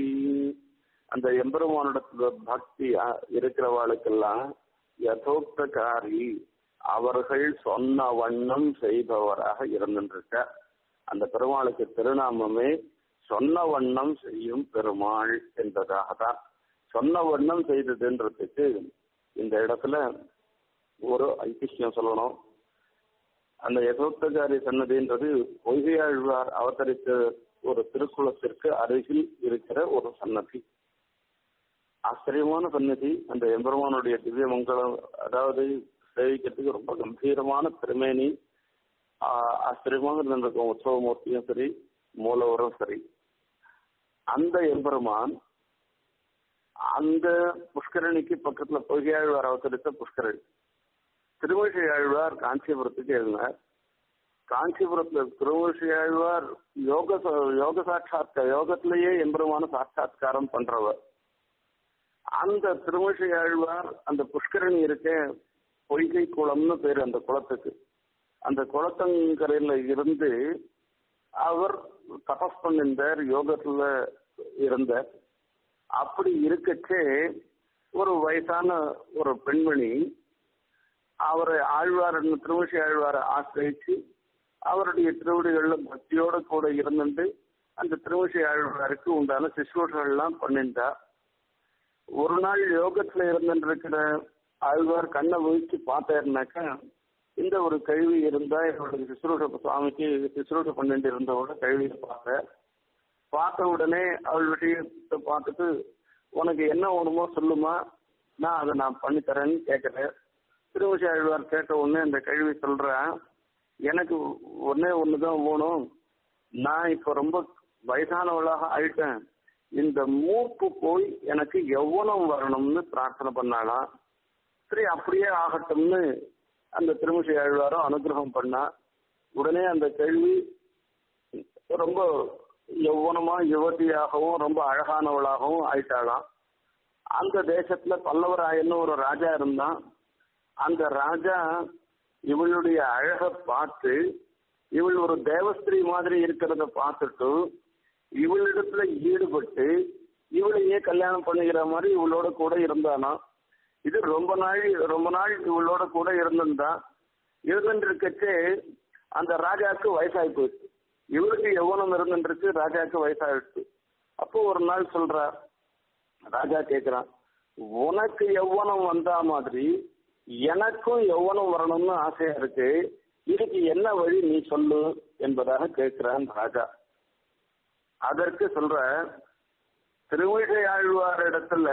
அந்த எம்பெருமானிடத்துல பக்தி இருக்கிறவாளுக்கெல்லாம் யதோக்தகாரி அவர்கள் சொன்ன வண்ணம் செய்பவராக இருந்திருக்க அந்த பெருமாளுக்கு திருநாமமே சொன்ன வண்ணம் செய்யும் பெருமாள் என்பதாக தான் சொன்ன வண்ணம் செய்ததுன்றதுக்கு இந்த இடத்துல ஒரு ஐதிஹ்யம் சொல்லணும் அந்த யதோக்தகாரி சன்னதின்றது பொய்கையாழ்வார் அவதரித்த ஒரு திருக்குளத்திற்கு அருகில் இருக்கிற ஒரு சன்னதி ஆச்சரியமான சன்னதி அந்த எம்பெருமானுடைய திவ்ய மங்களம் அதாவது சேவிக்கிறதுக்கு ரொம்ப கம்பீரமான திருமேனி ஆச்சரியமாக இருந்திருக்கும் உற்சவமூர்த்தியும் சரி மூலவரும் சரி அந்த எம்பெருமான் அந்த புஷ்கரணிக்கு பக்கத்துல பொய்கையாழ்வார் அவதரித்த புஷ்கரணி திருமழிசை ஆழ்வார் காஞ்சிபுரத்துக்கு எழுதினார் காஞ்சிபுரத்துல திருமழிசை ஆழ்வார் யோக யோக சாட்சாத்க யோகத்திலேயே எம்பெருமான சாட்சாத்காரம் பண்றவர் அந்த திருமழிசை ஆழ்வார் அந்த புஷ்கரணி இருக்க பொய்கை குளம்னு பேரு அந்த குளத்துக்கு அந்த குளத்தங்கரையில இருந்து அவர் தபஸ் பண்ணிருந்தார் யோகத்துல இருந்தார் அப்படி இருக்கச்சே ஒரு வயசான ஒரு பெண்மணி அவரை ஆழ்வார் திருமிஷி ஆழ்வாரை ஆசிரியிச்சு அவருடைய திருவடிகள்ல பக்தியோட கூட இருந்துட்டு அந்த திருமிஷி ஆழ்வாருக்கு உண்டான சிசுவர்கள்லாம் பண்ணிண்டா ஒரு நாள் யோகத்துல இருந்துருக்கிற ஆழ்வார் கண்ணை விழிச்சு பார்த்தாருனாக்கா இந்த ஒரு கல்வி இருந்தா என்னோட சிசுரூஷ சுவாமிக்கு சிசுரூஷ பண்ணிட்டு இருந்தவோட கல்வியை பார்த்த பார்த்த உடனே அவள் விஷயத்தை பார்த்துட்டு உனக்கு என்ன வேணுமோ சொல்லுமா நான் அதை நான் பண்ணி தரேன்னு கேட்கிறேன் திருவசி ஆழ்வார் கேட்ட உடனே இந்த கேள்வி சொல்றேன் எனக்கு ஒன்னே ஒண்ணுதான் வேணும் நான் இப்ப ரொம்ப வயசானவளாக ஆயிட்டேன் இந்த மூப்பு போய் எனக்கு எவ்வளவு வரணும்னு பிரார்த்தனை பண்ணாலாம் சரி அப்படியே ஆகட்டும்னு அந்த திருமிசை ஆழ்வாரும் அனுகிரகம் பண்ணா உடனே அந்த கேள்வி ரொம்ப யௌவனமா யுவதியாகவும் ரொம்ப அழகானவளாகவும் ஆயிட்டாளாம் அந்த தேசத்துல பல்லவராயன்னு ஒரு ராஜா இருந்தான் அந்த ராஜா இவளுடைய அழக பார்த்து இவள் ஒரு தேவஸ்திரீ மாதிரி இருக்கிறத பார்த்துட்டு இவளிடத்துல ஈடுபட்டு இவளையே கல்யாணம் பண்ணிக்கிற மாதிரி இவளோட கூட இருந்தானா இது ரொம்ப நாள் ரொம்ப நாள் இவளோட கூட இருந்திருந்தான் இருந்துருக்கச்சே அந்த ராஜாவுக்கு வயசாகி போயிடுச்சு இவருக்கு எவ்வளவு இருந்துருக்கு ராஜாவுக்கு வயசாயிடுச்சு அப்போ ஒரு நாள் சொல்றார் ராஜா கேக்குறான் உனக்கு எவ்வளவு வந்தா மாதிரி எனக்கும் எவ்வளவு வரணும்னு ஆசையா இருக்கு இதுக்கு என்ன வழி நீ சொல்லு என்பதாக கேட்கிறான் ராஜா அதற்கு சொல்ற திருவிழை ஆழ்வார் இடத்துல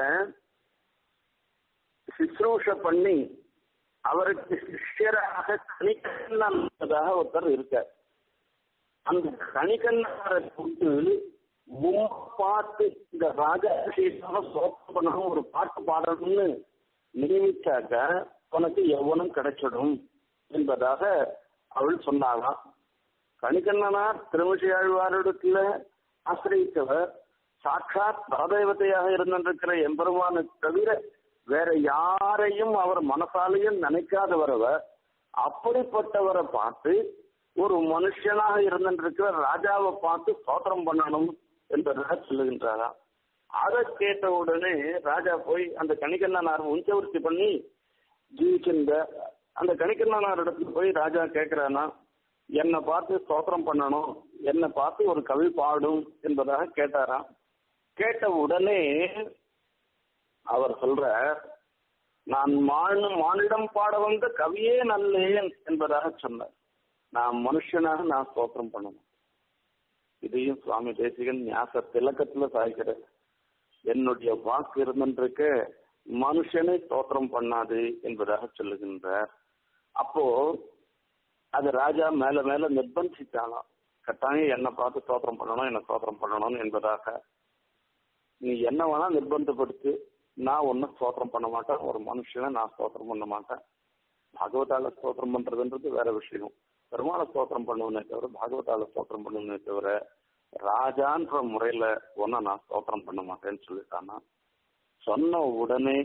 சிஸ்ரூஷ பண்ணி அவருக்கு சிஷ்யராக கணிக்கண்ணதாக ஒருத்தர் இருக்கார் அந்த கணிக்கண்ணாரை கூட்டு பார்த்து இந்த ராஜாபிஷேகம் சோகம் பண்ணணும் ஒரு பாட்டு பாடணும்னு நியமிச்சாக்க உனக்கு எவ்வளவு கிடைச்சிடும் என்பதாக அவள் சொன்னாலாம் கணிகண்ணனார் திருமிசையாழ்வாரிடத்துல ஆசிரியத்தவர் சாட்சாத் பரதேவதையாக இருந்திருக்கிற எம்பெருமானை தவிர வேற யாரையும் அவர் மனசாலையும் நினைக்காதவரவர் அப்படிப்பட்டவரை பார்த்து ஒரு மனுஷனாக இருந்திருக்கிற ராஜாவை பார்த்து சோத்திரம் பண்ணணும் என்பதாக சொல்லுகின்றாராம் அதை கேட்ட உடனே ராஜா போய் அந்த கணிகண்ணனார் உஞ்சவர்த்தி பண்ணி ஜீவிச்சிருந்த அந்த கணிக்கண்ணனார் இடத்துல போய் ராஜா கேட்கிறானா என்னை பார்த்து ஸ்தோத்திரம் பண்ணணும் என்னை பார்த்து ஒரு கவி பாடும் என்பதாக கேட்டாராம் கேட்ட உடனே அவர் சொல்ற நான் மானு மானிடம் பாட வந்த கவியே நல்லேன் என்பதாக சொன்னார் நான் மனுஷனாக நான் ஸ்தோத்திரம் பண்ணணும் இதையும் சுவாமி தேசிகன் ஞாச திலக்கத்துல சாய்க்கிறார் என்னுடைய வாக்கு இருந்துருக்க மனுஷனை ஸ்தோத்திரம் பண்ணாது என்பதாக சொல்லுகின்றார் அப்போ அது ராஜா மேல மேல நிர்பந்திச்சாலாம் கட்டாயம் என்ன பார்த்து ஸ்தோத்திரம் பண்ணணும் என்ன ஸ்தோத்திரம் பண்ணணும் என்பதாக நீ என்ன வேணா நிர்பந்தப்படுத்து நான் ஒன்னும் ஸ்தோத்திரம் பண்ண மாட்டேன் ஒரு மனுஷனை நான் ஸ்தோத்திரம் பண்ண மாட்டேன் பாகவதால ஸ்தோத்திரம் பண்றதுன்றது வேற விஷயம் பெருமாள ஸ்தோத்திரம் பண்ணுவனே தவிர பாகவதால ஸ்தோத்திரம் பண்ணுவனே தவிர ராஜான்ற முறையில ஒன்ன நான் ஸ்தோத்திரம் பண்ண மாட்டேன்னு சொல்லிட்டானா சொன்ன உடனே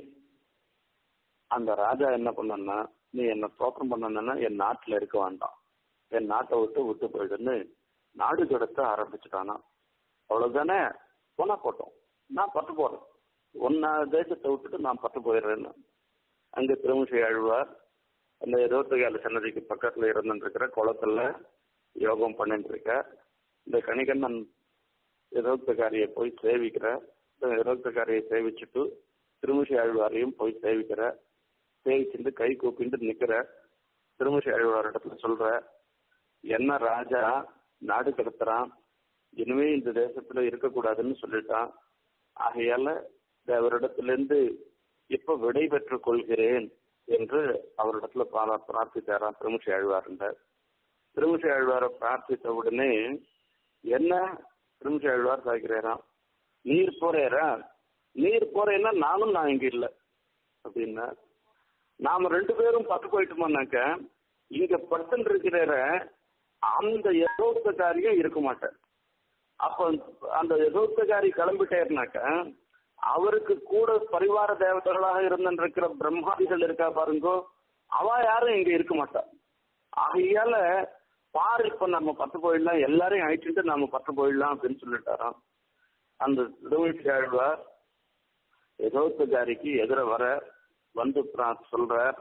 அந்த ராஜா என்ன பண்ணனா நீ என்ன ஸ்தோத்திரம் பண்ணனா என் நாட்டுல இருக்க வேண்டாம் என் நாட்டை விட்டு விட்டு போயிடுன்னு நாடு கடத்த ஆரம்பிச்சுட்டானா அவ்வளவுதானே போனா போட்டோம் நான் பட்டு போறேன் ஒன்னா தேசத்தை விட்டுட்டு நான் பட்டு போயிடுறேன்னு அங்க திருமிசை ஆழ்வார் அந்த இருபத்தி ஏழு சன்னதிக்கு பக்கத்துல இருந்துருக்கிற குளத்துல யோகம் பண்ணிட்டு இருக்க இந்த கணிகண்ணன் இருபத்தக்காரியை போய் சேவிக்கிற இருபத்தக்காரியை சேவிச்சுட்டு திருமிசை ஆழ்வாரையும் போய் சேவிக்கிற சேவிச்சுட்டு கை கூப்பிட்டு நிக்கிற திருமிசை ஆழ்வார் இடத்துல சொல்ற என்ன ராஜா நாடு கடத்துறான் இனிமே இந்த தேசத்துல இருக்கக்கூடாதுன்னு சொல்லிட்டான் ஆகையால அவரிடத்திலிருந்து இப்ப விடை பெற்றுக் கொள்கிறேன் என்று அவரிடத்துல பிரார்த்தித்தாராம் திருமிசை ஆழ்வார் திருமிசை ஆழ்வாரை பிரார்த்தித்த உடனே என்ன திருமிசை ஆழ்வார் சாய்க்கிறாராம் நீர் போறேரா நீர் போறேன்னா நானும் நான் இங்க இல்ல அப்படின்னா நாம ரெண்டு பேரும் பத்து போயிட்டோமானாக்க இங்க படுத்துட்டு இருக்கிற அந்த எதோத்தக்காரியும் இருக்க மாட்டேன் அப்ப அந்த எதோத்தகாரி கிளம்பிட்டேர்னாக்க அவருக்கு கூட பரிவார தேவதைகளாக இருந்திருக்கிற பிரம்மாதிகள் இருக்கா பாருங்கோ அவ யாரும் இங்க இருக்க மாட்டா ஆகையால பாரு இப்ப நம்ம பத்து போயிடலாம் எல்லாரையும் அழிச்சுட்டு நாம பத்து போயிடலாம் அப்படின்னு சொல்லிட்டாராம் அந்த திருவள்ளி ஆழ்வார் எதோத்தகாரிக்கு எதிர வர வந்து சொல்றார்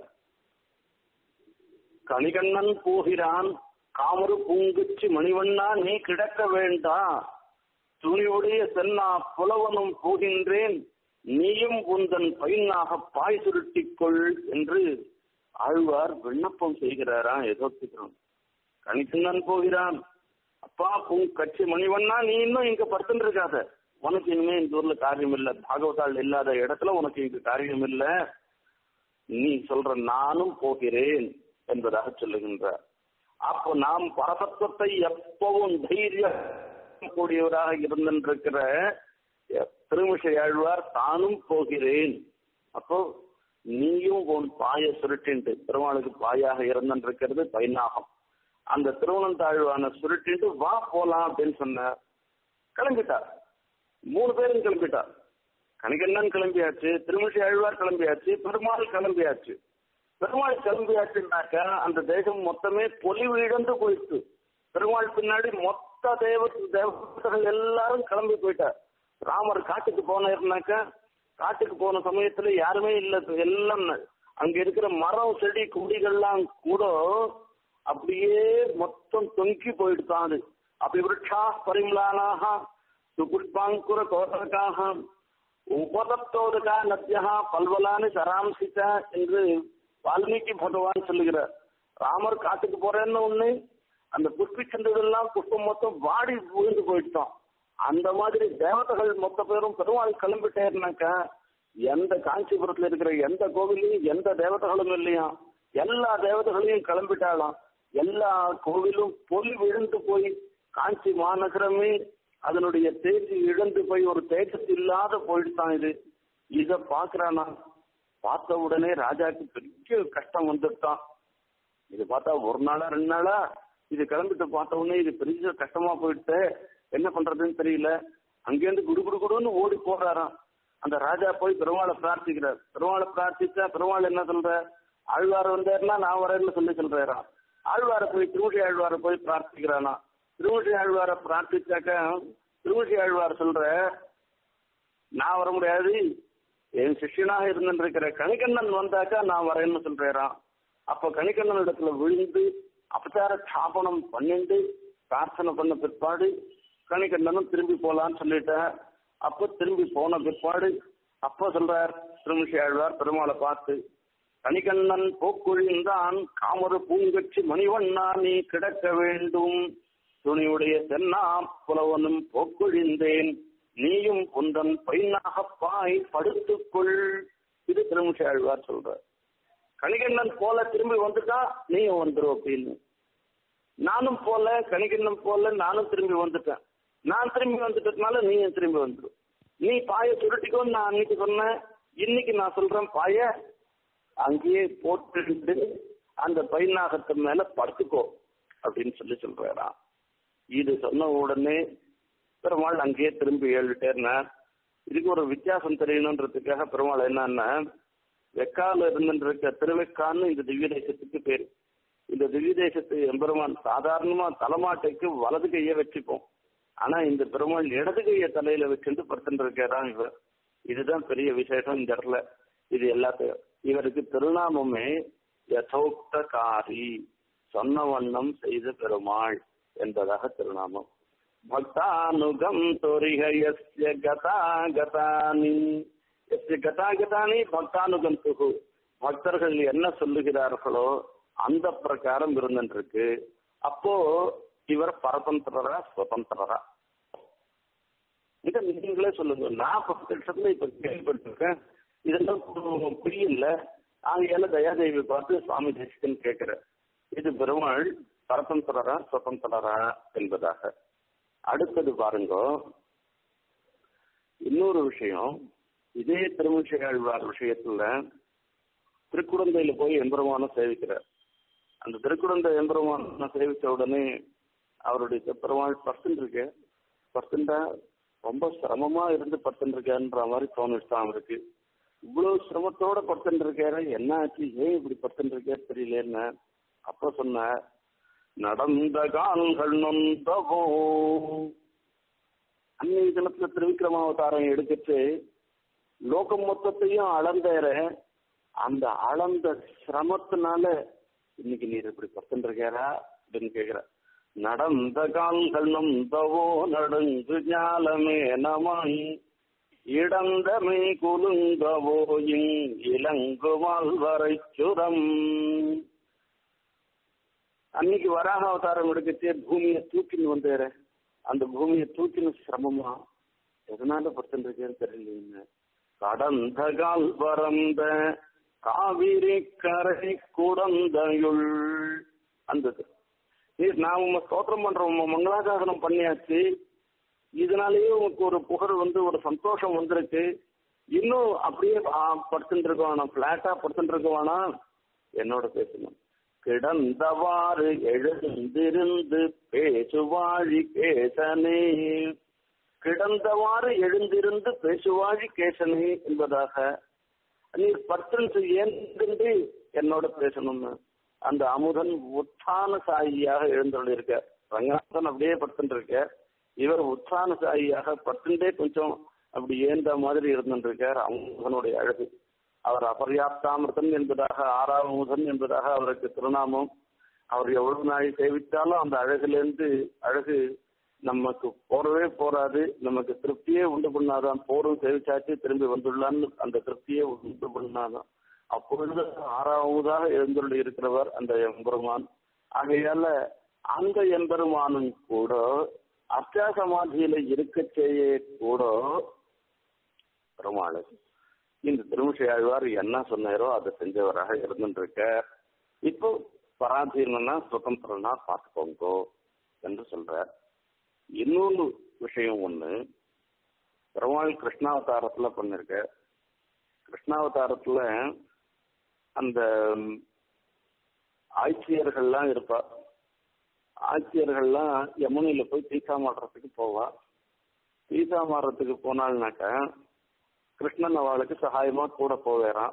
கணிகண்ணன் போகிறான் காமரு பூங்குச்சி மணிவண்ணா நீ கிடக்க வேண்டாம் துணிவுடைய சென்னா புலவனும் போகின்றேன் நீயும் உந்தன் பையனாக பாய் சுருட்டிக்கொள் என்று ஆழ்வார் விண்ணப்பம் செய்கிறாராம் எதோத்துக்கிறான் கணிகண்ணன் போகிறான் அப்பா பூ கட்சி மணிவண்ணா நீ இன்னும் இங்க படுத்துட்டு இருக்காத உனக்கு இனிமே இந்த ஊர்ல காரியம் இல்ல பாகவதால் இல்லாத இடத்துல உனக்கு இங்க காரியம் இல்ல நீ சொல்ற நானும் போகிறேன் என்பதாக சொல்லுகின்றார் அப்போ நாம் பரதத்துவத்தை எப்பவும் தைரிய கூடியவராக இருந்திருக்கிற திருமிசை ஆழ்வார் தானும் போகிறேன் அப்போ நீயும் உன் பாய சுருட்டின்ட்டு பெருமாளுக்கு பாயாக இருந்திருக்கிறது பைனாகம் அந்த திருவனந்தாழ்வான சுருட்டின்ட்டு வா போலாம் அப்படின்னு சொன்னார் கிளம்பிட்டார் மூணு பேரும் கிளம்பிட்டார் கணிகண்ணன் கிளம்பியாச்சு திருமிசை ஆழ்வார் கிளம்பியாச்சு பெருமாள் கிளம்பியாச்சு பெருமாள் கிளம்பியாச்சுனாக்க அந்த தேசம் மொத்தமே பொலிவு இழந்து போயிடுச்சு பெருமாள் பின்னாடி மொத்த தேவ தேவதைகள் எல்லாரும் கிளம்பி போயிட்டார் ராமர் காட்டுக்கு போனாருனாக்க காட்டுக்கு போன சமயத்துல யாருமே இல்ல எல்லாம் அங்க இருக்கிற மரம் செடி கொடிகள்லாம் கூட அப்படியே மொத்தம் தொங்கி போயிடுதான் அது அபிவிருஷா பரிமளானாக சுகுஷ்பாங்குர கோதகாக உபதத்தோதகா நத்தியா பல்வலானு சராம்சிச்ச என்று வால்மீகி பகவான் சொல்லுகிறார் ராமர் காட்டுக்கு போறேன்னு ஒண்ணு அந்த புஷ்பிச்சந்ததெல்லாம் புஷ்பம் மொத்தம் வாடி விழுந்து போயிட்டோம் அந்த மாதிரி தேவதைகள் மொத்த பேரும் பெருமாள் கிளம்பிட்டேருனாக்கா எந்த காஞ்சிபுரத்துல இருக்கிற எந்த கோவிலையும் எந்த தேவதைகளும் இல்லையா எல்லா தேவதைகளையும் கிளம்பிட்டாலாம் எல்லா கோவிலும் பொலி விழுந்து போய் காஞ்சி மாநகரமே அதனுடைய தேசி இழந்து போய் ஒரு தேஜஸ் இல்லாத போயிடுதான் இது இத பாக்குறானா பார்த்த உடனே ராஜாக்கு பெரிய கஷ்டம் வந்துட்டான் இது பார்த்தா ஒரு நாளா ரெண்டு நாளா இது கிளம்பிட்டு பார்த்த உடனே இது பெரிய கஷ்டமா போயிட்டு என்ன பண்றதுன்னு தெரியல அங்கேருந்து குடு குடு குடுன்னு ஓடி போறாராம் அந்த ராஜா போய் பெருமாளை பிரார்த்திக்கிறார் பெருமாளை பிரார்த்திச்சா பெருமாள் என்ன சொல்ற ஆழ்வார் வந்தாருன்னா நான் வரேன்னு சொல்லி சொல்றாராம் ஆழ்வார போய் திருமுடி ஆழ்வார போய் பிரார்த்திக்கிறானா திருமுடி ஆழ்வார பிரார்த்திச்சாக்க திருமுடி ஆழ்வார் சொல்ற நான் வர முடியாது என் சிஷ்யனாக இருந்திருக்கிற கணிகண்ணன் வந்தாக்கா நான் வரேன்னு சொல்றேராம் அப்ப கணிகண்ணன் இடத்துல விழுந்து அபச்சார ஸ்தாபனம் பண்ணிட்டு பிரார்த்தனை பண்ண பிற்பாடு கணிகண்ணனும் திரும்பி போலான்னு சொல்லிட்டேன் அப்ப திரும்பி போன பிற்பாடு அப்ப சொல்றார் திருமிஷி ஆழ்வார் பெருமாளை பார்த்து கணிகண்ணன் போக்குழிந்தான் காமரு பூங்கச்சி மணிவண்ணா நீ கிடக்க வேண்டும் துணியுடைய தென்னா புலவனும் போக்குழிந்தேன் நீயும் உந்தன் பையனாக பாய் படுத்துக்கொள் இது திருமிஷ ஆழ்வார் சொல்றார் கணிகண்ணன் போல திரும்பி வந்துட்டா நீயும் வந்துடும் அப்படின்னு நானும் போல கணிகண்ணன் போல நானும் திரும்பி வந்துட்டேன் நான் திரும்பி வந்துட்டதுனால நீயும் திரும்பி வந்துடும் நீ பாய சுருட்டிக்கோன்னு நான் அன்னைக்கு சொன்னேன் இன்னைக்கு நான் சொல்றேன் பாய அங்கேயே போட்டு அந்த பைநாகத்து மேல படுத்துக்கோ அப்படின்னு சொல்லி சொல்றாராம் இது சொன்ன உடனே பெருமாள் அங்கேயே திரும்பி ஏழுட்டேன்னா இதுக்கு ஒரு வித்தியாசம் தெரியணுன்றதுக்காக பெருமாள் என்னன்னா வெக்கால இருந்துருக்க திருவெக்கான்னு இந்த திவ்ய தேசத்துக்கு பேரு இந்த திவ்ய தேசத்து எம்பெருமான் சாதாரணமா தலைமாட்டைக்கு வலது கையை வச்சுப்போம் ஆனா இந்த பெருமாள் இடது கையை தலையில வச்சுட்டு படுத்துட்டு இருக்காராம் இவர் இதுதான் பெரிய விசேஷம் இந்த இடத்துல இது எல்லாத்தையும் இவருக்கு திருநாமமே யதோக்தகாரி சொன்ன வண்ணம் செய்த பெருமாள் என்பதாக திருநாமம் பக்தானுகம் தொரிக எஸ்ய கதா கதானி எஸ்ய கதா கதானி பக்தானுகம் துகு பக்தர்கள் என்ன சொல்லுகிறார்களோ அந்த பிரகாரம் இருந்துருக்கு அப்போ இவர் பரதந்திரரா சுதந்திரரா இதை நீங்களே சொல்லுங்க நான் பத்து லட்சத்துல இப்ப கேள்விப்பட்டிருக்கேன் இதெல்லாம் புரியல ஆகையால தயாதேவி பார்த்து சுவாமி தேசிகன் கேட்கிற இது பெருமாள் பரதந்திரரா சுதந்திரரா என்பதாக அடுத்தது பாருங்க இன்னொரு விஷயம் இதே திருமிஷையாழ்வார் விஷயத்துல திருக்குடந்தையில போய் எம்பெருமான சேவிக்கிறார் அந்த திருக்குடந்தை எம்பெருமான சேவிச்ச உடனே அவருடைய பெருமாள் பர்சன்ட் இருக்கு பர்சன்டா ரொம்ப சிரமமா இருந்து பர்சன்ட் இருக்கேன்ற மாதிரி தோணிச்சுதான் அவருக்கு இவ்வளவு சிரமத்தோட பர்சன்ட் இருக்காரு என்ன ஆச்சு ஏன் இப்படி பர்சன்ட் இருக்கே தெரியலன்னு அப்ப சொன்ன நடந்த கால்கள் நொந்தவோ அன்னைய தினத்துல திருவிக்ரமாவதாரம் எடுத்துட்டு லோகம் மொத்தத்தையும் அளந்தேற அந்த அளந்த சிரமத்தினால இன்னைக்கு நீர் இப்படி பர்சன்ட் இருக்காரா அப்படின்னு கேக்குற நடந்த கால்கள் நொந்தவோ நடுங்கு ஞாலமே நமாய் இடந்தமை குலுங்கவோ இளங்குமால் வரை சுரம் அன்னைக்கு வராக அவதாரம் எடுக்கச்சே பூமியை தூக்கின்னு வந்தேற அந்த பூமியை தூக்கின சிரமமா எதனால படுத்துருக்கேன்னு தெரியலீங்க கடந்த கால் பரந்த காவிரி கரை குடந்தையுள் அந்த நான் உங்க ஸ்தோத்திரம் பண்றோம் உங்க மங்களாசாசனம் பண்ணியாச்சு இதனாலேயே உங்களுக்கு ஒரு புகழ் வந்து ஒரு சந்தோஷம் வந்திருக்கு இன்னும் அப்படியே படுத்துட்டு இருக்க வேணாம் பிளாட்டா படுத்துட்டு இருக்க வேணாம் என்னோட பேசணும் கிடந்தவாறு எழுந்திருந்து பேசுவாழி கேசனே கிடந்தவாறு எழுந்திருந்து பேசுவாழி கேசனே என்பதாக நீர் பர்த்தன்ஸ் ஏந்திருந்து என்னோட பேசணும்னு அந்த அமுதன் உத்தான சாயியாக எழுந்துள்ள இருக்க ரங்கநாதன் அப்படியே படுத்துட்டு இருக்க இவர் உத்தான சாயியாக பட்டுண்டே கொஞ்சம் அப்படி ஏந்த மாதிரி இருந்துருக்கார் அமுதனுடைய அழகு அவர் அபர்யாப்தாமிருதன் என்பதாக ஆறாவமுதன் என்பதாக அவருக்கு திருநாமம் அவர் எவ்வளவு நாள் சேவித்தாலும் அந்த அழகுலேருந்து அழகு நமக்கு போறவே போறாது நமக்கு திருப்தியே உண்டு பண்ணாதான் போரும் சேவிச்சாச்சு திரும்பி வந்துள்ளான்னு அந்த திருப்தியே உண்டு பண்ணாதான் அப்பொழுது ஆறாவதாக எழுந்துள்ள இருக்கிறவர் அந்த எம்பெருமான் ஆகையால அந்த எம்பெருமானும் கூட அஷ்டா சமாதியில இருக்க செய்ய கூட பெருமாள் இந்த திருமிஷை ஆழ்வார் என்ன சொன்னாரோ அதை செஞ்சவராக இருந்துருக்க இப்போ பராதீனா சுதந்திரனா பார்த்துக்கோங்கோ என்று சொல்றார் இன்னொரு விஷயம் ஒண்ணு பெருமாள் கிருஷ்ணாவதாரத்துல பண்ணிருக்க கிருஷ்ணாவதாரத்துல அந்த ஆட்சியர்கள்லாம் இருப்பா ஆட்சியர்கள்லாம் யமுனையில போய் தீசா மாடுறதுக்கு போவா தீசா மாடுறதுக்கு போனாள்னாக்கா கிருஷ்ணன் அவளுக்கு சகாயமா கூட போவேறான்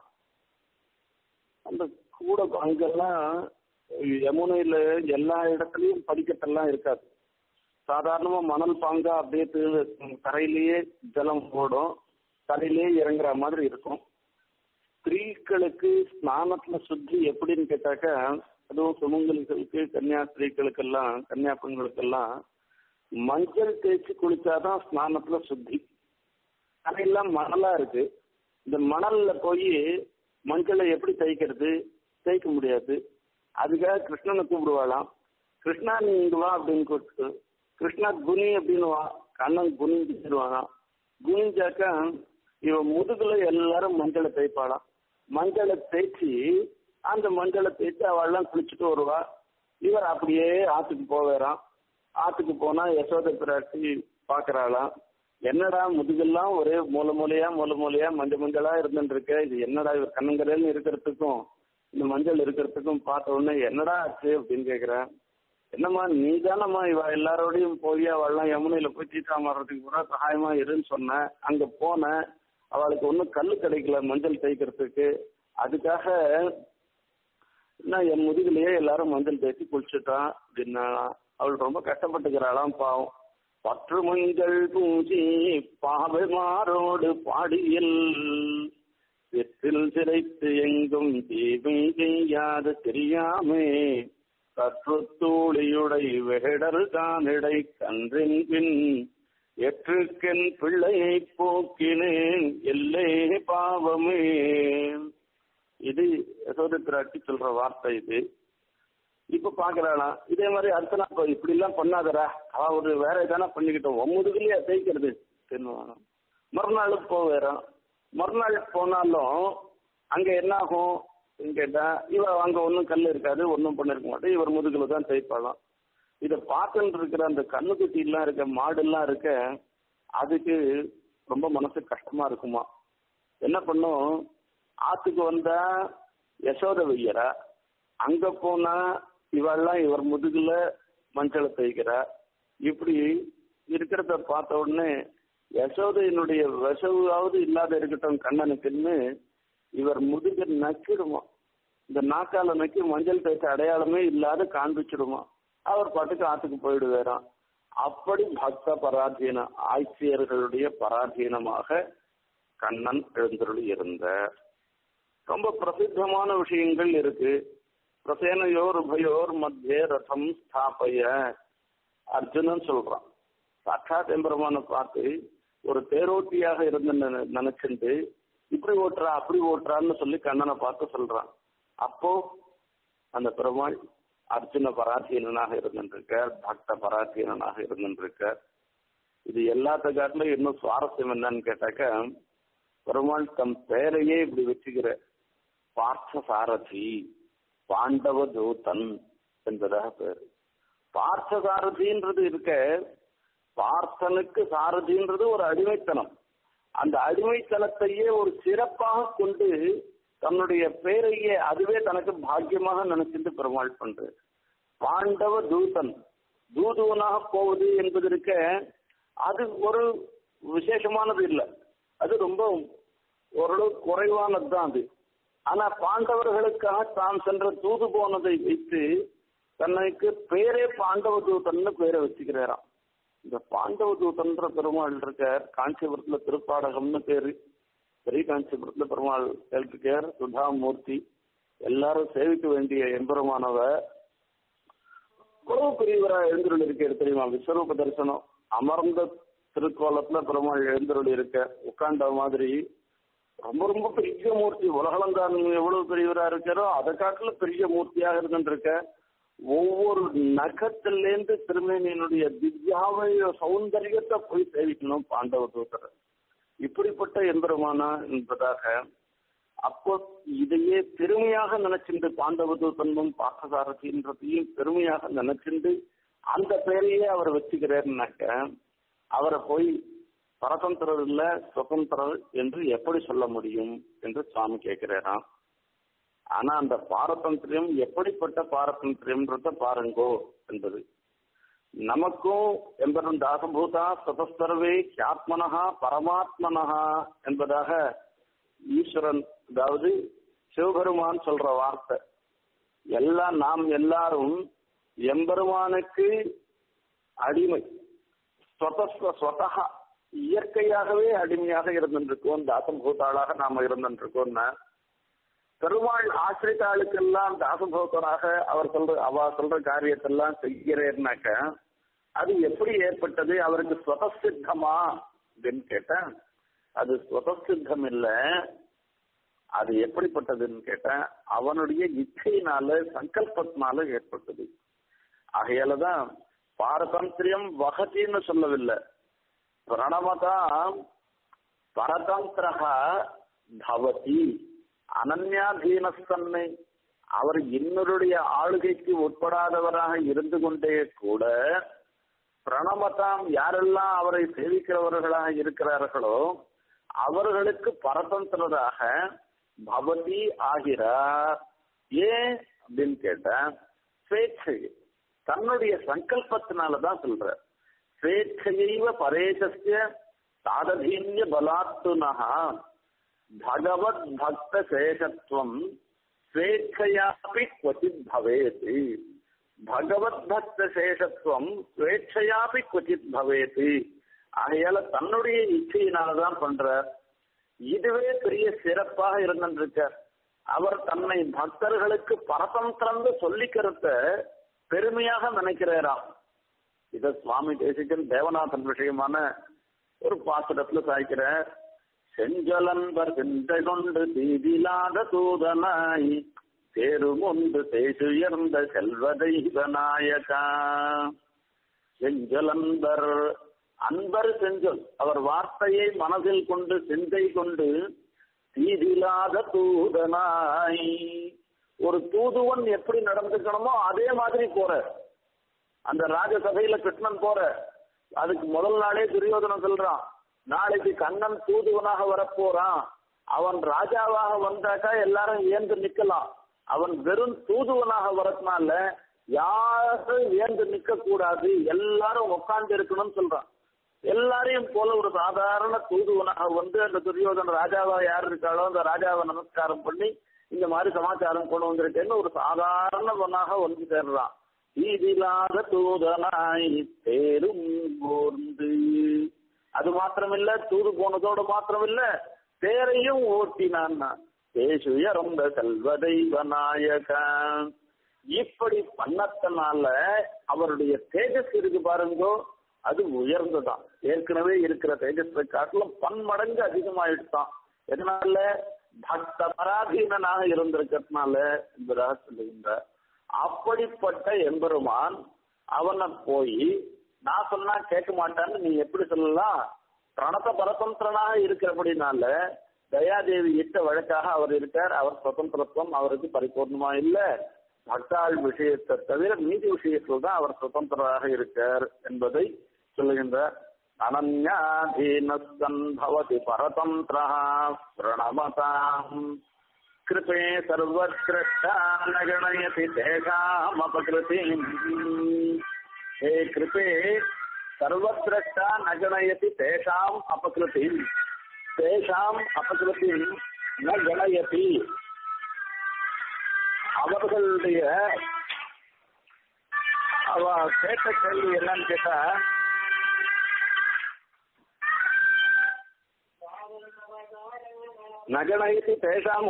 அந்த கூட அங்கெல்லாம் யமுனையில எல்லா இடத்துலயும் படிக்கட்டெல்லாம் இருக்காது சாதாரணமா மணல் பாங்கா அப்படியே கரையிலேயே ஜலம் ஓடும் கரையிலேயே இறங்குற மாதிரி இருக்கும் ஸ்திரீகளுக்கு ஸ்நானத்துல சுத்தி எப்படின்னு கேட்டாக்கா அதுவும் சுமங்கலிகளுக்கு கன்னியாஸ்திரீகளுக்கெல்லாம் கன்னியா பெண்களுக்கெல்லாம் மஞ்சள் தேய்ச்சி குளிச்சாதான் ஸ்நானத்துல சுத்தி அதெல்லாம் மணலா இருக்கு இந்த மணல்ல போய் மஞ்சளை எப்படி தேய்க்கிறது தேய்க்க முடியாது அதுக்காக கிருஷ்ணனை கூப்பிடுவாளாம் கிருஷ்ணா நீ இங்க வா அப்படின்னு கூப்பிட்டு கிருஷ்ணா குனி அப்படின்னு வா கண்ணன் குனிஞ்சிருவானா குனிஞ்சாக்கா இவன் முதுகுல எல்லாரும் மஞ்சளை தேய்ப்பாளாம் மஞ்சளை தேய்ச்சி அந்த மஞ்சளை தேய்ச்சி அவள்லாம் குளிச்சுட்டு வருவா இவர் அப்படியே ஆத்துக்கு போவேறான் ஆத்துக்கு போனா யசோதை பிராட்டி பாக்குறாளாம் என்னடா முதுகெல்லாம் ஒரே மூல மூலையா மூல மூலையா மஞ்சள் மஞ்சளா இருந்துட்டு இருக்க இது என்னடா இவர் கண்ணங்கரையில் இருக்கிறதுக்கும் இந்த மஞ்சள் இருக்கிறதுக்கும் பார்த்த உடனே என்னடா ஆச்சு அப்படின்னு கேக்குறேன் என்னம்மா நீ தானம்மா இவ எல்லாரோடையும் போய் அவள்லாம் யமுனையில போய் தீட்டா மாறுறதுக்கு கூட சகாயமா இருன்னு சொன்னேன் அங்க போனேன் அவளுக்கு ஒன்றும் கல் கிடைக்கல மஞ்சள் தேய்க்கிறதுக்கு அதுக்காக நான் என் முதுகுலயே எல்லாரும் மஞ்சள் தேய்ச்சி குளிச்சுட்டான் அப்படின்னா அவள் ரொம்ப கஷ்டப்பட்டுக்கிறாளாம் பாவம் பற்று மஞ்சள் பூஜி பாவை மாறோடு பாடியில் வெற்றில் சிறைத்து எங்கும் தீமை செய்யாது தெரியாமே கற்றுத்தூளியுடை வேடர் கானிடை கன்றின் பின் எற்றுக்கென் பிள்ளையை போக்கினேன் எல்லே பாவமே இது யசோதை பிராட்டி சொல்ற வார்த்தை இது இப்ப பாக்குறாளாம் இதே மாதிரி அடுத்த நாள் இப்படி எல்லாம் பண்ணாதரா அவ ஒரு வேற எதானா பண்ணிக்கிட்டோம் ஒம்பதுக்குள்ளேயே தேய்க்கிறது தென்னுவாங்க மறுநாள் போவேறான் மறுநாள் போனாலும் அங்க என்ன ஆகும் கேட்டா இவ அங்க ஒன்றும் கல் இருக்காது ஒன்றும் பண்ணிருக்க மாட்டேன் இவர் முதுகுல தான் தேய்ப்பாளாம் இதை பார்த்துட்டு இருக்கிற அந்த கண்ணுக்குட்டி எல்லாம் இருக்க மாடு எல்லாம் இருக்க அதுக்கு ரொம்ப மனசு கஷ்டமா இருக்குமா என்ன பண்ணும் ஆத்துக்கு வந்தா யசோத வையரா அங்க போனா இவெல்லாம் இவர் முதுகுல மஞ்சளை தேய்க்கிறா இப்படி இருக்கிறத பார்த்த உடனே யசோதையினுடைய விசவாவது இல்லாத இருக்கட்டும் கண்ணனுக்குன்னு இவர் முதுக நக்கிடுமா இந்த நாக்கால நக்கி மஞ்சள் தேய்ச்ச அடையாளமே இல்லாத காண்பிச்சிடுமா அவர் பாட்டுக்கு ஆத்துக்கு போயிடுவாராம் அப்படி பக்த பராதீன ஆட்சியர்களுடைய பராதீனமாக கண்ணன் எழுந்தருளி இருந்தார் ரொம்ப பிரசித்தமான விஷயங்கள் இருக்கு பிரசேனையோர் உபயோர் மத்திய ரதம் ஸ்தாபய அர்ஜுனன் சொல்றான் சாட்சாத் எம்பெருமான பார்த்து ஒரு தேரோட்டியாக இருந்து நினைச்சிட்டு இப்படி ஓட்டுறா அப்படி ஓட்டுறான்னு சொல்லி கண்ணனை பார்த்து சொல்றான் அப்போ அந்த பெருமாள் அர்ஜுன பராதீனனாக இருந்துருக்க பக்த பராதீனனாக இருந்துருக்க இது எல்லாத்த காட்டிலும் இன்னும் சுவாரஸ்யம் என்னன்னு கேட்டாக்க பெருமாள் தம் பெயரையே இப்படி வச்சுக்கிற பார்த்த சாரதி பாண்டவ தூதன் என்பதாக பேர் பார்த்த சாரதின்றது இருக்க பார்த்தனுக்கு சாரதின்றது ஒரு அடிமைத்தனம் அந்த அடிமைத்தனத்தையே ஒரு சிறப்பாக கொண்டு தன்னுடைய பேரையே அதுவே தனக்கு பாக்கியமாக நினைச்சிட்டு பெருமாள் பண்றது பாண்டவ தூதன் தூதுவனாக போவது என்பது இருக்க அது ஒரு விசேஷமானது இல்லை அது ரொம்ப ஓரளவு குறைவானது தான் அது ஆனா பாண்டவர்களுக்காக தான் சென்ற தூது போனதை வைத்து தன்னைக்கு பேரே பாண்டவ தூதன்னு பேரை வச்சுக்கிறாராம் இந்த பாண்டவ தூதன்ற பெருமாள் இருக்க காஞ்சிபுரத்துல திருப்பாடகம்னு பேரு பெரிய காஞ்சிபுரத்துல பெருமாள் கேட்டிருக்கார் சுதாமூர்த்தி எல்லாரும் சேவிக்க வேண்டிய எம்பெருமானவ எவ்வளவு பெரியவரா எழுந்துருள் இருக்காரு தெரியுமா விஸ்வரூப தரிசனம் அமர்ந்த திருக்கோலத்துல பெருமாள் எழுந்துருள் இருக்க உட்காண்ட மாதிரி ரொம்ப ரொம்ப பெரிய மூர்த்தி உலகளந்தான் எவ்வளவு பெரியவரா இருக்காரோ அதை காட்டுல பெரிய மூர்த்தியாக இருந்துருக்க ஒவ்வொரு நகத்திலேருந்து திருமேனியினுடைய திவ்யாவைய சௌந்தரியத்தை போய் சேவிக்கணும் பாண்டவ தூத்தர் இப்படிப்பட்ட எம்பெருமானா என்பதாக அப்போ இதையே பெருமையாக நினைச்சிருந்து பாண்டவ தூத்தனும் பாசசாரதின்றதையும் பெருமையாக நினைச்சிருந்து அந்த பெயரையே அவர் வச்சுக்கிறாருனாக்க அவரை போய் பரதந்திரர் இல்ல சுதந்திரர் என்று எப்படி சொல்ல முடியும் என்று சுவாமி கேட்கிறாராம் ஆனா அந்த பாரதந்திரியம் எப்படிப்பட்ட பாரதந்திரியம்ன்றத பாருங்கோ என்பது நமக்கும் எம்பரும் தாசபூதா சதஸ்தர்வே ஹியாத்மனஹா பரமாத்மனஹா என்பதாக ஈஸ்வரன் அதாவது சிவபெருமான் சொல்ற வார்த்தை எல்லாம் நாம் எல்லாரும் எம்பெருமானுக்கு அடிமை ஸ்வதகா இயற்கையாகவே அடிமையாக இருந்திருக்கோம் தாசபூதாளாக நாம இருந்திருக்கோம்னா பெருமாள் ஆசிரித்தாளுக்கெல்லாம் தாசபோத்தராக அவர் சொல்ற அவ சொல்ற காரியத்தெல்லாம் செய்கிறேன்னாக்க அது எப்படி ஏற்பட்டது அவருக்கு ஸ்வதசித்தமா அப்படின்னு கேட்டேன் அது ஸ்வதசித்தம் இல்ல அது எப்படிப்பட்டதுன்னு கேட்டேன் அவனுடைய இச்சையினால சங்கல்பத்தினால ஏற்பட்டது ஆகையாலதான் பாரதந்திரியம் வகத்தின்னு சொல்லவில்லை பிரணவதான் பரதந்திரா பவதி அனன்யாதீனஸ்தன்மை அவர் இன்னொருடைய ஆளுகைக்கு உட்படாதவராக இருந்து கொண்டே கூட பிரணமதாம் யாரெல்லாம் அவரை சேவிக்கிறவர்களாக இருக்கிறார்களோ அவர்களுக்கு பரதந்திரராக பவதி ஆகிறார் ஏன் அப்படின்னு கேட்டா ஸ்வேட்சை தன்னுடைய சங்கல்பத்தினாலதான் சொல்ற ஸ்வேட்சையைவ பரேசஸ்ய சாததீன்ய பலாத்துனஹா பகவத் பக்த சேஷத்துவம் ஸ்வேட்சையாபி கொச்சித் பவேத் பகவத் பக்த சேஷத்துவம் ஸ்வேட்சையாபி கொச்சித் பவேத் ஆகையால தன்னுடைய இச்சையினாலதான் பண்றார் இதுவே பெரிய சிறப்பாக இருந்திருக்கார் அவர் தன்னை பக்தர்களுக்கு பரதந்திரந்து சொல்லிக்கிறத பெருமையாக நினைக்கிறாராம் இத சுவாமி தேசிகன் தேவநாதன் விஷயமான ஒரு பாசுரத்துல சாய்க்கிறார் செஞ்சலன்பர் சிந்தை கொண்டு தீதிலாத தூதனாய் தேரும் ஒன்று தேசுயர்ந்த செல்வ தெய்வநாயகா செஞ்சலன்பர் அன்பர் செஞ்சொல் அவர் வார்த்தையை மனதில் கொண்டு சிந்தை கொண்டு தீதிலாத தூதனாய் ஒரு தூதுவன் எப்படி நடந்துக்கணுமோ அதே மாதிரி போற அந்த ராஜசபையில கிருஷ்ணன் போற அதுக்கு முதல் நாளே துரியோதனம் சொல்றான் நாளைக்கு கண்ணன் தூதுவனாக வரப்போறான் அவன் ராஜாவாக வந்தாக்கா எல்லாரும் ஏந்து நிக்கலாம் அவன் வெறும் தூதுவனாக வரதுனால யாரும் ஏந்து நிக்க கூடாது எல்லாரும் உட்கார்ந்து இருக்கணும்னு சொல்றான் எல்லாரையும் போல ஒரு சாதாரண தூதுவனாக வந்து அந்த துரியோதன ராஜாவா யார் இருக்காளோ அந்த ராஜாவை நமஸ்காரம் பண்ணி இந்த மாதிரி சமாச்சாரம் கொண்டு வந்திருக்கேன்னு ஒரு சாதாரணவனாக வந்து சேர்றான் ஈதிலாத தூதனாய் பேரும் போர்ந்து அது மாத்திரமில்ல தூது போனதோடு மாத்திரமில்ல தேரையும் ஓட்டினான் பேசுயர்ந்த செல்வ தெய்வ நாயகன் இப்படி பண்ணத்தனால அவருடைய தேஜஸ் இருக்கு பாருங்கோ அது உயர்ந்துதான் ஏற்கனவே இருக்கிற தேஜஸை காட்டிலும் பன்மடங்கு அதிகமாயிடுதான் எதனால பக்த பராதீனனாக இருந்திருக்கிறதுனால என்பதாக சொல்லுகின்ற அப்படிப்பட்ட எம்பெருமான் அவனை போய் நான் சொன்னா கேட்க மாட்டான்னு நீ எப்படி சொல்லலாம் பிரணத பரதந்திரனாக இருக்கிறபடினால தயாதேவி இட்ட வழக்காக அவர் இருக்கார் அவர் சுதந்திரத்துவம் அவருக்கு பரிபூர்ணமா இல்ல பக்தாள் விஷயத்தை தவிர மீதி விஷயத்தில் தான் அவர் சுதந்திரராக இருக்கார் என்பதை சொல்லுகின்றார் அனன்யாதீனஸ்தன் பவதி பரதந்திரா பிரணமதாம் கிருபே சர்வத்ரஷ்டானகணயதி தேகாமபகிருதிம் ஹே கிருபே சர்வத்ரஷ்டா நகணயதி தேஷாம் அபகிருதிம் தேஷாம் அபகிருதிம் ந கணயதி அவர்களுடைய அவ கேட்ட கேள்வி என்னன்னு கேட்டா நகணயதி தேஷாம்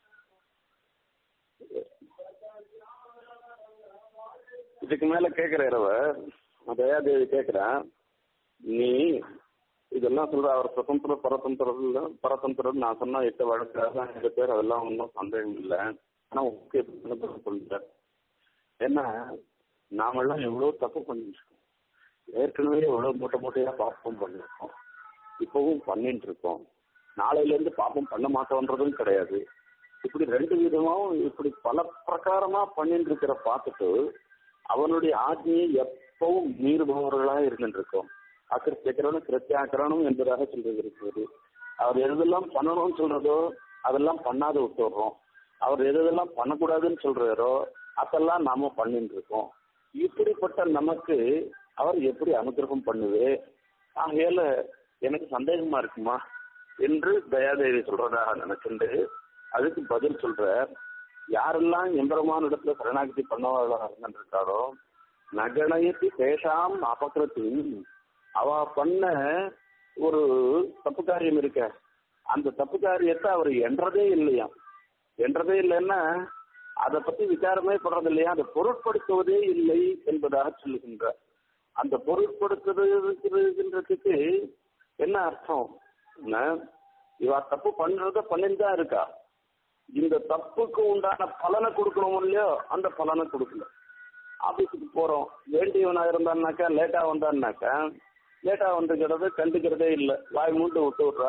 இதுக்கு மேல கேக்குறவ தயாதேவி கேக்குறான் நீ இதெல்லாம் சொல்ற அவர் சுதந்திர பரதந்திரம் பரதந்திரம் நான் சொன்னா எட்டு வழக்காக எங்க பேர் அதெல்லாம் ஒன்றும் சந்தேகம் இல்லை ஆனா உங்களுக்கு சொல்ற ஏன்னா நாமெல்லாம் எவ்வளவு தப்பு பண்ணிருக்கோம் ஏற்கனவே எவ்வளவு மூட்டை மூட்டையா பாப்பம் பண்ணிருக்கோம் இப்பவும் பண்ணிட்டு இருக்கோம் நாளையில இருந்து பாப்பம் பண்ண மாட்டோன்றதும் கிடையாது இப்படி ரெண்டு விதமாவும் இப்படி பல பிரகாரமா பண்ணிட்டு இருக்கிற பார்த்துட்டு அவனுடைய ஆஜ்ஞையை எப்பவும் மீறுபவர்களா இருந்துட்டு இருக்கோம் அக்கிருத்தியக்கரனும் கிருத்தியாக்கரனும் என்பதாக சொல்றது இருக்கிறது அவர் எதெல்லாம் பண்ணணும்னு சொல்றதோ அதெல்லாம் பண்ணாத விட்டுடுறோம் அவர் எதெல்லாம் பண்ணக்கூடாதுன்னு சொல்றாரோ அதெல்லாம் நாம பண்ணிட்டு இருக்கோம் இப்படிப்பட்ட நமக்கு அவர் எப்படி அனுகிரகம் பண்ணுவே ஆகையால எனக்கு சந்தேகமா இருக்குமா என்று தயாதேவி சொல்றதாக நினைச்சுண்டு அதுக்கு பதில் சொல்ற யாரெல்லாம் எம்பெருமான இடத்துல சரணாகதி பண்ணவர்களாக இருந்திருக்காரோ நகணயத்தி பேசாம் அபகிருத்தி அவ பண்ண ஒரு தப்பு காரியம் இருக்க அந்த தப்பு காரியத்தை அவர் என்றதே இல்லையா என்றதே இல்லைன்னா அதை பத்தி விசாரமே படுறது இல்லையா அதை பொருட்படுத்துவதே இல்லை என்பதாக சொல்லுகின்ற அந்த பொருட்படுத்துறதுன்றதுக்கு என்ன அர்த்தம் இவ தப்பு பண்றத பண்ணிட்டு தான் இருக்கா இந்த தப்புக்கு உண்டான பலனை கொடுக்கணும் இல்லையோ அந்த பலனை கொடுக்கல ஆபீஸுக்கு போறோம் வேண்டியவனா இருந்தான்னாக்கா லேட்டா வந்தான்னாக்கா லேட்டா வந்துக்கிறது கண்டுக்கிறதே இல்லை வாய் மூட்டு விட்டு விட்றா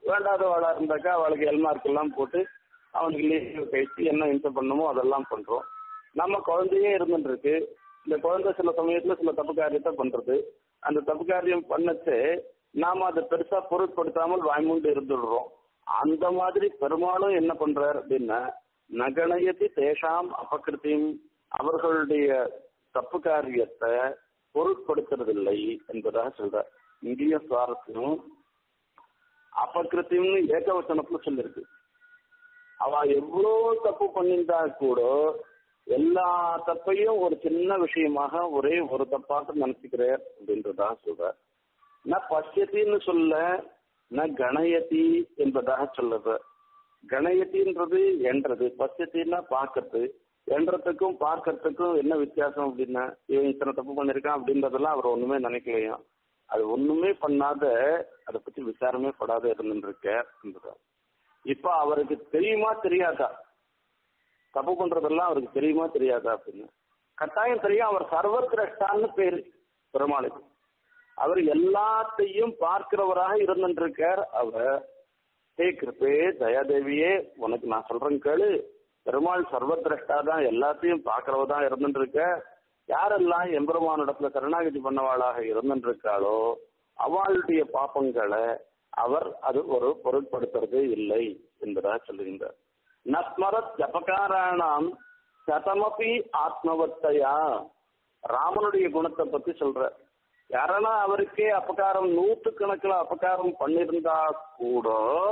வேண்டாதவாளா இருந்தாக்கா அவளுக்கு எல்மார்க் எல்லாம் போட்டு அவனுக்கு லீவ் கழிச்சு என்ன இன்சம் பண்ணுமோ அதெல்லாம் பண்றோம் நம்ம குழந்தையே இருந்துருக்கு இந்த குழந்தை சில சமயத்துல சில தப்பு காரியத்தை பண்றது அந்த தப்பு காரியம் பண்ணச்சு நாம அதை பெருசா பொருட்படுத்தாமல் வாய்மூண்டு இருந்துடுறோம் அந்த மாதிரி பெருமாளும் என்ன பண்றார் அப்படின்னா நகனயத்தி தேஷாம் அபகிருத்தியும் அவர்களுடைய தப்பு காரியத்தை பொருட்படுத்துறதில்லை என்பதாக சொல்றார் இங்கேயும் சுவாரஸ்யம் அபகிருத்தியம்னு ஏகவச்சனத்துல சொல்லிருக்கு அவ எவ்வளோ தப்பு பண்ணியிருந்தா கூட எல்லா தப்பையும் ஒரு சின்ன விஷயமாக ஒரே ஒரு தப்பாக நினைச்சுக்கிறார் அப்படின்றதா சொல்றார் ந பசியத்தின்னு சொல்ல ந கணயதி என்பதாக சொல்லுது கணயத்தின்றது என்றது பசியத்தின்னா பார்க்கறது என்றதுக்கும் பார்க்கறதுக்கும் என்ன வித்தியாசம் அப்படின்னா இவன் இத்தனை தப்பு பண்ணிருக்கான் அப்படின்றதெல்லாம் அவர் ஒண்ணுமே நினைக்கலையாம் அது ஒண்ணுமே பண்ணாத அதை பத்தி விசாரமே படாத இருந்துருக்க என்றார் இப்ப அவருக்கு தெரியுமா தெரியாதா தப்பு பண்றதெல்லாம் அவருக்கு தெரியுமா தெரியாதா அப்படின்னு கட்டாயம் தெரியும் அவர் சர்வர் திரஷ்டான்னு பேரு பெருமாளுக்கு அவர் எல்லாத்தையும் பார்க்கிறவராக இருந்துருக்கார் அவர் ஹே கிருப்பே தயாதேவியே உனக்கு நான் சொல்றேன் கேளு பெருமாள் சர்வதிரஷ்டா தான் எல்லாத்தையும் பார்க்கறவ தான் இருந்துருக்க யாரெல்லாம் எம்பெருமானிடத்துல கருணாகதி பண்ணவாளாக இருந்துருக்காளோ அவளுடைய பாப்பங்களை அவர் அது ஒரு பொருட்படுத்துறது இல்லை என்பதாக சொல்லுகின்றார் நஸ்மரத் ஜபகாராணாம் சதமபி ஆத்மவத்தையா ராமனுடைய குணத்தை பத்தி சொல்ற யாரனா அவருக்கே அபகாரம் நூற்றுக்கணக்கில் அபகாரம் பண்ணிருந்தா கூட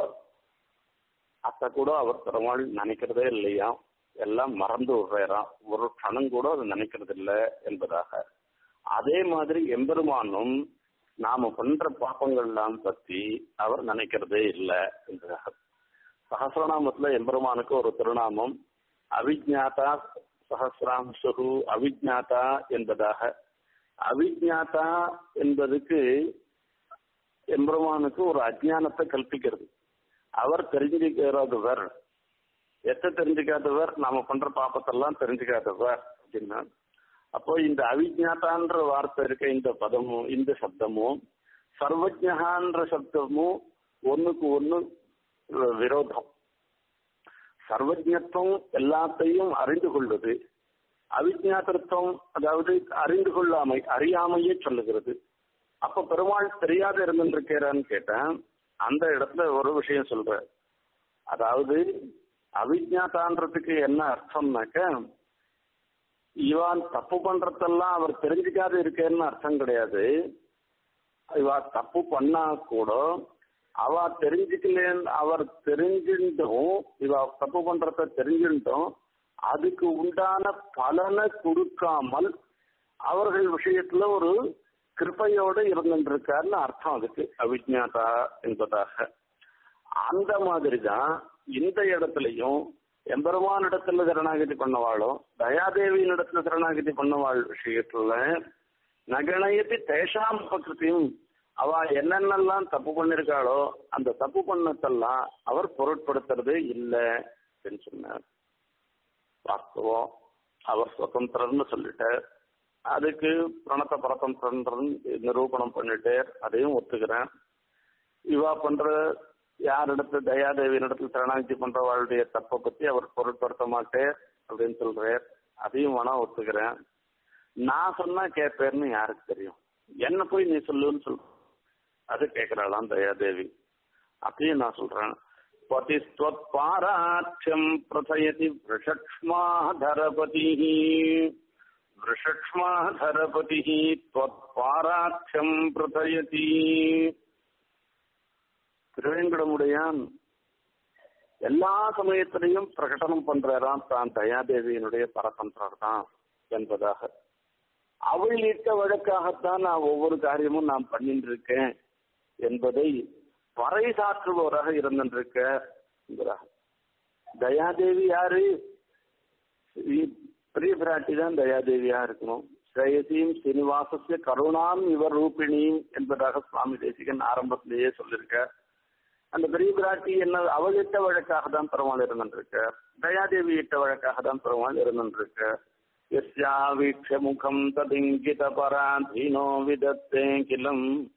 அத்தை கூட அவர் பெருமாள் நினைக்கிறதே இல்லையா எல்லாம் மறந்து விடுறாராம் ஒரு கணம் கூட அது நினைக்கிறது இல்லை என்பதாக அதே மாதிரி எம்பெருமானும் நாம பண்ற பாப்பங்கள்லாம் பத்தி அவர் நினைக்கிறதே இல்லை என்பதாக சகசிரநாமத்துல எம்பெருமானுக்கு ஒரு திருநாமம் அவிஜாதா சஹசிராம்சு அவிஜாதா என்பதாக அவிஜாதா என்பதுக்கு எம்பெருமானுக்கு ஒரு அஜானத்தை கல்பிக்கிறது அவர் தெரிஞ்சுக்கிறவர் எத்த தெரிஞ்சுக்காதவர் நாம பண்ற பாப்பத்தெல்லாம் தெரிஞ்சுக்காதவர் அப்படின்னா அப்போ இந்த அவிஜாதான்ற வார்த்தை இருக்க இந்த பதமும் இந்த சப்தமும் சர்வஜகான்ற சப்தமும் ஒண்ணுக்கு ஒண்ணு விரோதம் சர்வஜத்துவம் எல்லாத்தையும் அறிந்து கொள்வது அவிஜாத்திருத்தம் அதாவது அறிந்து கொள்ளாமை அறியாமையே சொல்லுகிறது அப்ப பெருமாள் தெரியாத இருந்திருக்கிறான்னு கேட்டேன் அந்த இடத்துல ஒரு விஷயம் சொல்ற அதாவது அவிஜாதான்றதுக்கு என்ன அர்த்தம்னாக்க இவான் தப்பு பண்றதெல்லாம் அவர் தெரிஞ்சுக்காத இருக்கேன்னு அர்த்தம் கிடையாது இவா தப்பு பண்ணா கூட அவ தெரிஞ்சுக்கலேன்னு அவர் தெரிஞ்சுட்டும் இவ தப்பு பண்றத தெரிஞ்சுட்டும் அதுக்கு உண்டான பலனை கொடுக்காமல் அவர்கள் விஷயத்துல ஒரு கிருப்பையோடு இருந்துருக்காருன்னு அர்த்தம் அதுக்கு அவிஜாதா என்பதாக அந்த மாதிரி தான் இந்த இடத்துலையும் எம்பெருமான் இடத்துல சரணாகதி பண்ணவாளும் தயாதேவியின் இடத்துல சரணாகதி பண்ணவாள் விஷயத்துல நகணயத்தி தேஷாம் உபகிருத்தியும் அவ என்னென்னலாம் தப்பு பண்ணிருக்காளோ அந்த தப்பு பண்ணத்தெல்லாம் அவர் பொருட்படுத்துறது இல்லை அப்படின்னு சொன்னார் வாஸ்தவம் அவர் சுதந்திரம்னு சொல்லிட்டார் அதுக்கு பிரணத்த பரதந்திரன் நிரூபணம் பண்ணிட்டு அதையும் ஒத்துக்கிறேன் இவா பண்ற யாரிடத்துல தயாதேவியின் இடத்துல சரணாகதி பண்றவாளுடைய தப்பை பத்தி அவர் பொருட்படுத்த மாட்டேன் அப்படின்னு சொல்றார் அதையும் வேணா ஒத்துக்கிறேன் நான் சொன்னா கேட்பேர்னு யாருக்கு தெரியும் என்ன போய் நீ சொல்லுன்னு சொல் அது கேட்கிறாளாம் தயாதேவி அதையும் நான் சொல்றேன் பதிஸ்வத்பாராட்சியம் பிரசயதி விருஷக்ஷ்மாதரபதி விருஷக்ஷ்மாதரபதி பாராட்சியம் பிரசயதி திருவேங்கடமுடையான் எல்லா சமயத்திலையும் பிரகடனம் பண்றாராம் தான் தயாதேவியினுடைய பரதந்திரர் தான் என்பதாக அவள் இட்ட வழக்காகத்தான் நான் ஒவ்வொரு காரியமும் நான் பண்ணிட்டு இருக்கேன் என்பதை பறைசாற்றுபவராக இருந்திருக்க என்கிறார் தயாதேவி யாரு பெரிய பிராட்டி தான் தயாதேவியா இருக்கணும் ஸ்ரேயசியும் சீனிவாசசிய கருணாம் இவர் ரூபிணியும் என்பதாக சுவாமி தேசிகன் ஆரம்பத்திலேயே சொல்லியிருக்க அந்த பெரிய பிராட்டி என்ன அவள் இட்ட வழக்காக தான் பெருமாள் இருந்திருக்க தயாதேவி இட்ட வழக்காக தான் பெருமாள் இருந்திருக்க यस्यावीक्ष्य मुखम् तदिङ्गितपराधीनो विदत्ते किलम्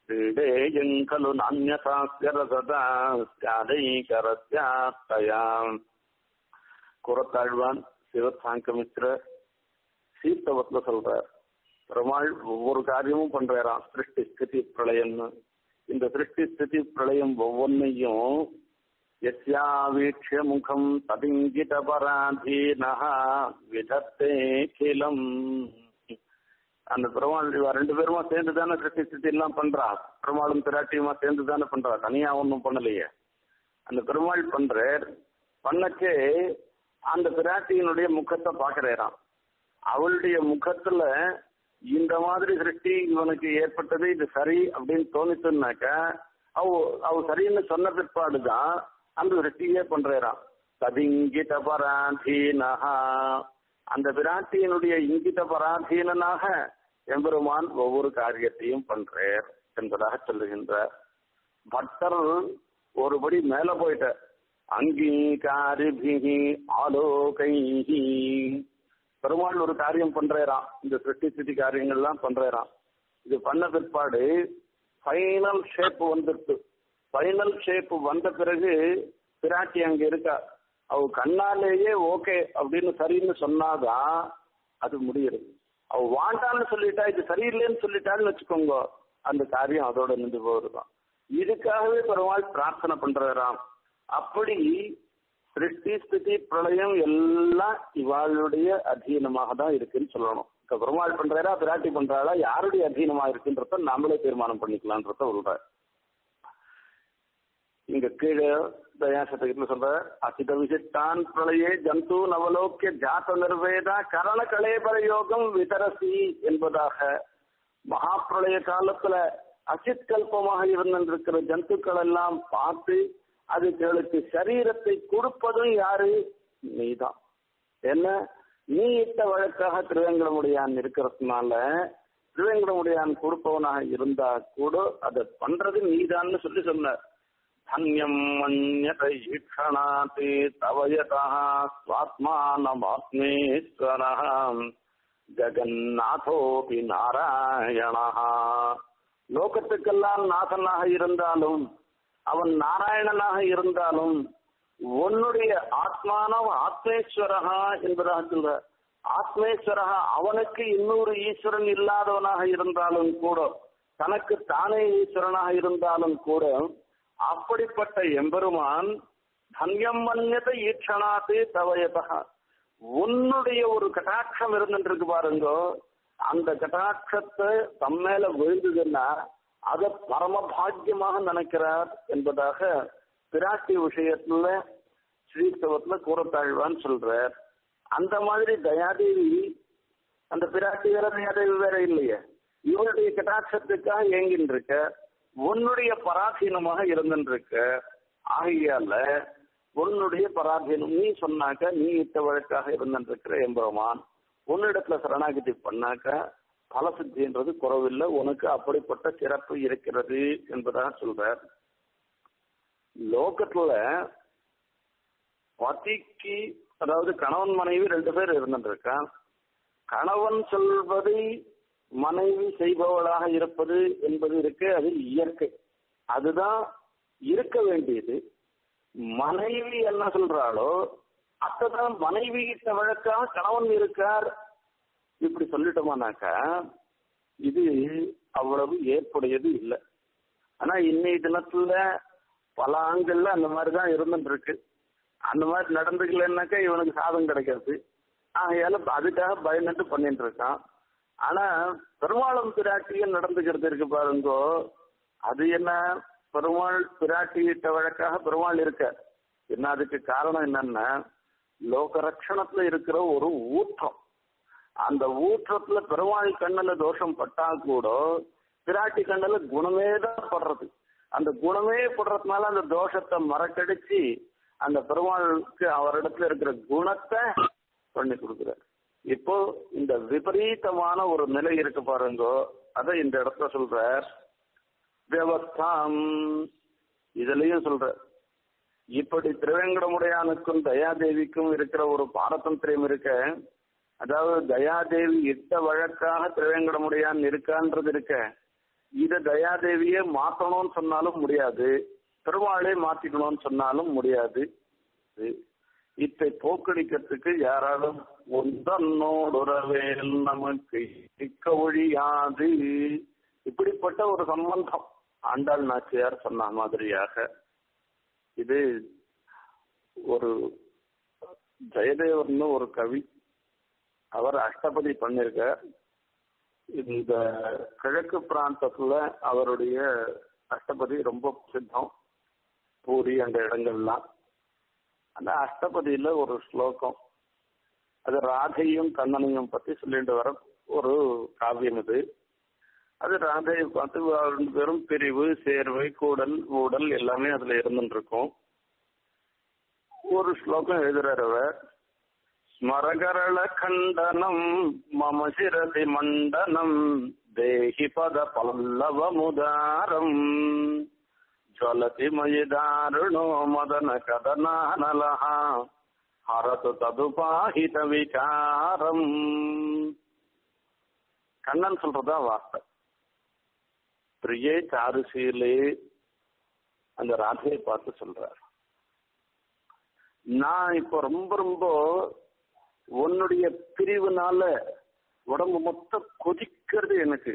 क्रीडेयम् खलु नान्यथास्य रसदा स्यादैकरस्यास्तया குரத்தாழ்வான் சிவசாங்கமித்ரர் சீத்தவத்துல சொல்றார் பெருமாள் ஒவ்வொரு காரியமும் பண்றாராம் சிருஷ்டி ஸ்திதி பிரளயம்னு இந்த சிருஷ்டி ஸ்திதி பிரளயம் ஒவ்வொன்னையும் எஸ்யாவீட்சிய முகம் ததிங்கித பராதீனா விதத்தே கிலம் அந்த பெருமாள் இவ ரெண்டு பேருமா சேர்ந்து தானே சிருஷ்டி ஸ்திதி எல்லாம் பண்றா பெருமாளும் பிராட்டியுமா சேர்ந்து தானே பண்றா தனியா ஒன்றும் பண்ணலையே அந்த பெருமாள் பண்ற பண்ணச்சே அந்த பிராட்டியினுடைய முகத்தை பாக்குறாராம் அவளுடைய முகத்துல இந்த மாதிரி சிருஷ்டி இவனுக்கு ஏற்பட்டது இது சரி அப்படின்னு தோணிச்சுனாக்க அவ அவ சரின்னு சொன்ன பிற்பாடுதான் அந்த சிருஷ்டியே பண்றாராம் ததிங்கித பராதீனஹா அந்த பிராட்டியினுடைய இங்கித பராதீனனாக எம்பெருமான் ஒவ்வொரு காரியத்தையும் பண்றார் என்பதாக சொல்லுகின்றார் பட்டர் ஒருபடி மேல போயிட்ட அங்கீகாரிபிகி ஆலோகைஹி பெருமாள் ஒரு காரியம் பண்றாராம் இந்த சிருஷ்டி ஸ்திதி காரியங்கள்லாம் பண்றாராம் இது பண்ண பிற்பாடு ஃபைனல் ஷேப் வந்துட்டு ஃபைனல் ஷேப் வந்த பிறகு பிராட்டி அங்க இருக்கா அவ கண்ணாலேயே ஓகே அப்படின்னு சரின்னு சொன்னாதான் அது முடியுது அவ வாண்டான்னு சொல்லிட்டா இது சரியில்லைன்னு சொல்லிட்டான்னு வச்சுக்கோங்க அந்த காரியம் அதோட நின்று போகுதுதான் இதுக்காகவே பெருமாள் பிரார்த்தனை பண்றாராம் அப்படி சிருஷ்டி ஸ்திதி பிரளயம் எல்லாம் இவாளுடைய அதீனமாக தான் இருக்குன்னு சொல்லணும் இப்ப பெருமாள் பண்றாரா பிராட்டி பண்றாளா யாருடைய அதீனமா இருக்குன்றத நாமளே தீர்மானம் பண்ணிக்கலான்றத சொல்ற இங்க கீழே தயாசதகத்துல சொல்ற அசித விசிட்டான் பிரளயே ஜந்து நவலோக்கிய ஜாத நிர்வேதா கரண கலேபர யோகம் விதரசி என்பதாக மகாப்பிரளய காலத்துல அசித் கல்பமாக இருந்திருக்கிற ஜந்துக்கள் எல்லாம் பார்த்து அதுகளுக்கு சரீரத்தை கொடுப்பதும் யாரு நீதான் என்ன நீ இட்ட வழக்காக திருவேங்கடமுடியான் இருக்கிறதுனால திருவேங்கடமுடியான் கொடுப்பவனாக இருந்தா கூட அதை பண்றது நீதான்னு சொல்லி சொன்னார் தன்யம் மன்யத ஈக்ஷணாதி தவயதா சுவாத்மானமாத்மேஸ்வரம் ஜெகநாதோபி நாராயணா லோகத்துக்கெல்லாம் நாதனாக இருந்தாலும் அவன் நாராயணனாக இருந்தாலும் உன்னுடைய ஆத்மானம் ஆத்மேஸ்வரகா என்பதாக சொல்ற ஆத்மேஸ்வரகா அவனுக்கு இன்னொரு ஈஸ்வரன் இல்லாதவனாக இருந்தாலும் கூட தனக்கு தானே ஈஸ்வரனாக இருந்தாலும் கூட அப்படிப்பட்ட எம்பெருமான் தன்யம் மன்யத ஈட்சணாத்து தவயதா உன்னுடைய ஒரு கட்டாட்சம் இருந்துருக்கு பாருங்க அந்த கட்டாட்சத்தை தம்மேல விழுந்ததுன்னா அதை பரமபாகியமாக நினைக்கிறார் என்பதாக பிராட்டி விஷயத்துல ஸ்ரீஸ்தவத்துல கூறத்தாழ்வான்னு சொல்றார் அந்த மாதிரி தயாதேவி அந்த பிராட்டி வேற தயாதேவி வேற இல்லையே இவருடைய கட்டாட்சத்துக்காக ஏங்கின்னு இருக்க உன்னுடைய பராதீனமாக இருந்துருக்க ஆகையால உன்னுடைய பராதீனம் நீ சொன்னாக்க நீ இட்ட வழக்காக இருந்துருக்கிற எம்பெருமான் உன்னிடத்துல சரணாகதி பண்ணாக்க பலசித்தின்றது குறவில்லை உனக்கு அப்படிப்பட்ட சிறப்பு இருக்கிறது என்பதாக சொல்றார் லோகத்துல பத்திக்கு அதாவது கணவன் மனைவி ரெண்டு பேர் இருந்துருக்கான் கணவன் சொல்வதை மனைவி செய்பவளாக இருப்பது என்பது இருக்கு அது இயற்கை அதுதான் இருக்க வேண்டியது மனைவி என்ன சொல்றாளோ அத்ததான் மனைவி கிட்ட வழக்காக கணவன் இருக்கார் இப்படி சொல்லிட்டோமானாக்கா இது அவ்வளவு ஏற்புடையது இல்லை ஆனா இன்னைய தினத்துல பல ஆண்கள்ல அந்த மாதிரிதான் இருந்துட்டு இருக்கு அந்த மாதிரி நடந்துக்கலன்னாக்கா இவனுக்கு சாதம் கிடைக்காது ஆகையால அதுக்காக பயந்துட்டு பண்ணிட்டு இருக்கான் ஆனா பெருமாளும் பிராட்டியும் நடந்துக்கிறது இருக்கு பாருங்கோ அது என்ன பெருமாள் பிராட்டியிட்ட வழக்காக பெருமாள் இருக்க என்ன அதுக்கு காரணம் என்னன்னா லோக ரட்சணத்துல இருக்கிற ஒரு ஊற்றம் அந்த ஊற்றத்துல பெருமாள் கண்ணுல தோஷம் பட்டா கூட பிராட்டி கண்ணுல குணமே தான் படுறது அந்த குணமே படுறதுனால அந்த தோஷத்தை மறக்கடிச்சு அந்த பெருமாளுக்கு அவரிடத்துல இருக்கிற குணத்தை பண்ணி கொடுக்குறார் இப்போ இந்த விபரீதமான ஒரு நிலை இருக்கு பாருங்க அதை இந்த இடத்துல சொல்ற வியவஸ்தாம் இதுலயும் சொல்ற இப்படி திருவேங்கடமுடையானுக்கும் தயாதேவிக்கும் இருக்கிற ஒரு பாரதந்திரியம் இருக்க அதாவது தயாதேவி இட்ட வழக்காக திருவேங்கடமுடையான் இருக்கான்றது இருக்க இத தயாதேவியே மாத்தணும்னு சொன்னாலும் முடியாது பெருமாளே மாத்திக்கணும்னு சொன்னாலும் முடியாது இத்தை போக்கடிக்கிறதுக்கு யாராலும் ஒன்றன்னோடுறவேல் நமக்கு இக்க ஒழியாது இப்படிப்பட்ட ஒரு சம்பந்தம் ஆண்டாள் நாச்சியார் சொன்ன மாதிரியாக இது ஒரு ஜெயதேவர்னு ஒரு கவி அவர் அஷ்டபதி பண்ணிருக்கார் இந்த கிழக்கு பிராந்தத்துல அவருடைய அஷ்டபதி ரொம்ப பிரசித்தம் பூரி அந்த இடங்கள்லாம் அந்த அஷ்டபதியில ஒரு ஸ்லோகம் அது ராதையும் கண்ணனையும் பத்தி சொல்லிட்டு வர ஒரு காவியம் இது அது ராதையை பார்த்து வெறும் பிரிவு சேர்வை கூடல் ஊடல் எல்லாமே அதுல இருந்துட்டு இருக்கும் ஒரு ஸ்லோகம் எழுதுறாரு அவர் ஸ்மரகரள கண்டனம் மம சிரதி மண்டனம் தேஹி பத பல்லவமுதாரம் జ్వలతి మయి దారుణో మదన కదనానల హరతు తదుపాహిత వికారం கண்ணன் சொல்றதா வார்த்தை பிரியே சாருசீலே அந்த ராதையை பார்த்து சொல்றார் நான் இப்போ ரொம்ப ரொம்ப உன்னுடைய பிரிவுனால உடம்பு மொத்தம் கொதிக்கிறது எனக்கு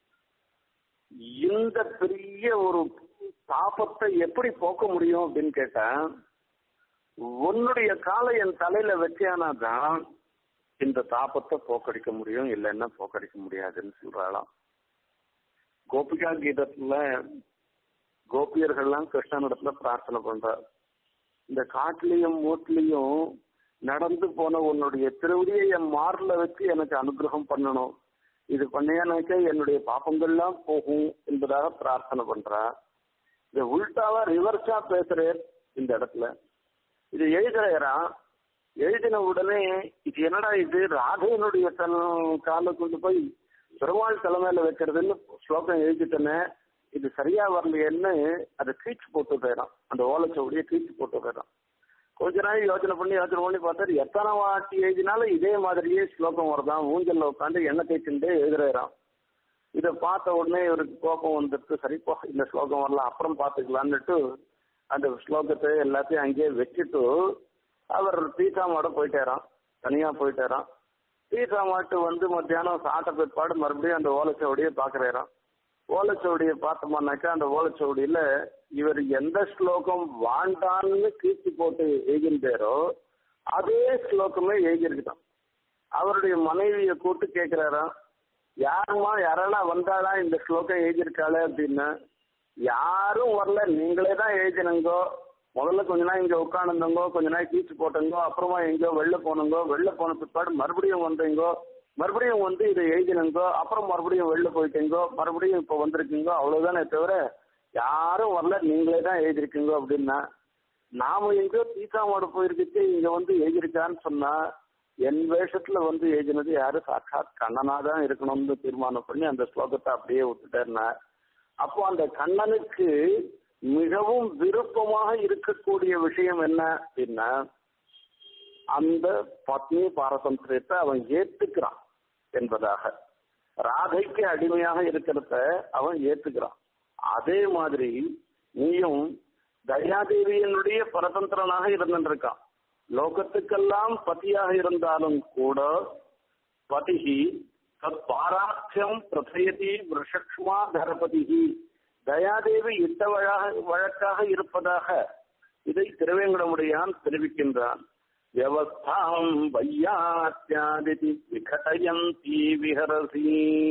இந்த பெரிய ஒரு தாபத்தை எப்படி போக்க முடியும் அப்படின்னு கேட்டேன் உன்னுடைய காலை என் தலையில வச்சியானாதான் இந்த தாபத்தை போக்கடிக்க முடியும் இல்லைன்னா போக்கடிக்க முடியாதுன்னு சொல்றாளாம் கோபிகா கீதத்துல கோபியர்கள்லாம் கிருஷ்ணனிடத்துல பிரார்த்தனை பண்றார் இந்த காட்டுலயும் மூட்டிலையும் நடந்து போன உன்னுடைய திருவடியை என் மார்ல வச்சு எனக்கு அனுகிரகம் பண்ணணும் இது பண்ணியானாக்க என்னுடைய பாப்பங்கள்லாம் போகும் என்பதாக பிரார்த்தனை பண்றா இதை உள்டாவா ரிவர்ஸா பேசுறேன் இந்த இடத்துல இது எழுதுறா எழுதின உடனே இது என்னடா இது ராதையனுடைய தன் காலை கொண்டு போய் பெருமாள் தலைமையில வைக்கிறதுன்னு ஸ்லோகம் எழுதிட்டேனே இது சரியா வரலையேன்னு அதை கீச்சு போட்டு போயிடும் அந்த ஓலைச்சோடியை கீச்சு போட்டு போயிடும் கொஞ்ச நாள் யோசனை பண்ணி யோசனை பண்ணி பார்த்தாரு எத்தனை வாட்டி எழுதினாலும் இதே மாதிரியே ஸ்லோகம் வருதான் ஊஞ்சல்ல உட்காந்து எண்ணெய் தேய்ச்சுட்டே எழுதுறான் இதை பார்த்த உடனே இவருக்கு கோபம் வந்துட்டு சரிப்போ இந்த ஸ்லோகம் வரலாம் அப்புறம் பார்த்துக்கலான்னுட்டு அந்த ஸ்லோகத்தை எல்லாத்தையும் அங்கேயே வச்சுட்டு அவர் பீசாமாட போயிட்டாராம் தனியா போயிட்டாராம் பீசாமாட்டு வந்து மத்தியானம் சாட்ட பிற்பாடு மறுபடியும் அந்த ஓலைச்சவடியை பாக்குறாராம் ஓலைச்சவடியை பார்த்தோம்னாக்கா அந்த ஓலைச்சவடியில இவர் எந்த ஸ்லோகம் வாண்டான்னு கீர்த்தி போட்டு எழுதிட்டாரோ அதே ஸ்லோகமே எழுதியிருக்குதான் அவருடைய மனைவியை கூட்டு கேட்கிறாராம் யாருமா யாரெல்லாம் வந்தாளா இந்த ஸ்லோகம் எழுதியிருக்காளே அப்படின்னு யாரும் வரல நீங்களே தான் எழுதினங்கோ முதல்ல கொஞ்ச நாள் இங்க உட்காந்துங்கோ கொஞ்ச நாள் கீச்சு போட்டங்கோ அப்புறமா எங்கோ வெளில போனங்கோ வெளில போன பிற்பாடு மறுபடியும் வந்தீங்கோ மறுபடியும் வந்து இதை எழுதினங்கோ அப்புறம் மறுபடியும் வெளில போயிட்டீங்கோ மறுபடியும் இப்ப வந்திருக்கீங்கோ அவ்வளவுதானே தவிர யாரும் வரல நீங்களே தான் எழுதிருக்கீங்கோ அப்படின்னா நாம எங்கோ பீசாமோட போயிருக்கிட்டு இங்க வந்து எழுதியிருக்கான்னு சொன்னா என் வேஷத்துல வந்து எழுதினது யாரு சாட்சாத் கண்ணனா தான் இருக்கணும்னு தீர்மானம் பண்ணி அந்த ஸ்லோகத்தை அப்படியே விட்டுட்டேன்னா அப்போ அந்த கண்ணனுக்கு மிகவும் விருப்பமாக இருக்கக்கூடிய விஷயம் என்ன அப்படின்னா அந்த பத்னி பாரதந்திரத்தை அவன் ஏத்துக்கிறான் என்பதாக ராதைக்கு அடிமையாக இருக்கிறத அவன் ஏத்துக்கிறான் அதே மாதிரி நீயும் தயாதேவியனுடைய பரதந்திரனாக இருந்திருக்கான் லோகத்துக்கெல்லாம் பதியாக இருந்தாலும் கூட பதிகி தத் பாராட்சியம் பிரசயதி விஷக்ஷ்மா தரபதிகி தயாதேவி இட்ட வழக்காக இருப்பதாக இதை திருவேங்கடமுடையான் தெரிவிக்கின்றான் வியவஸ்தாம் வையாத்தியாதி விகடயந்தி விஹரசி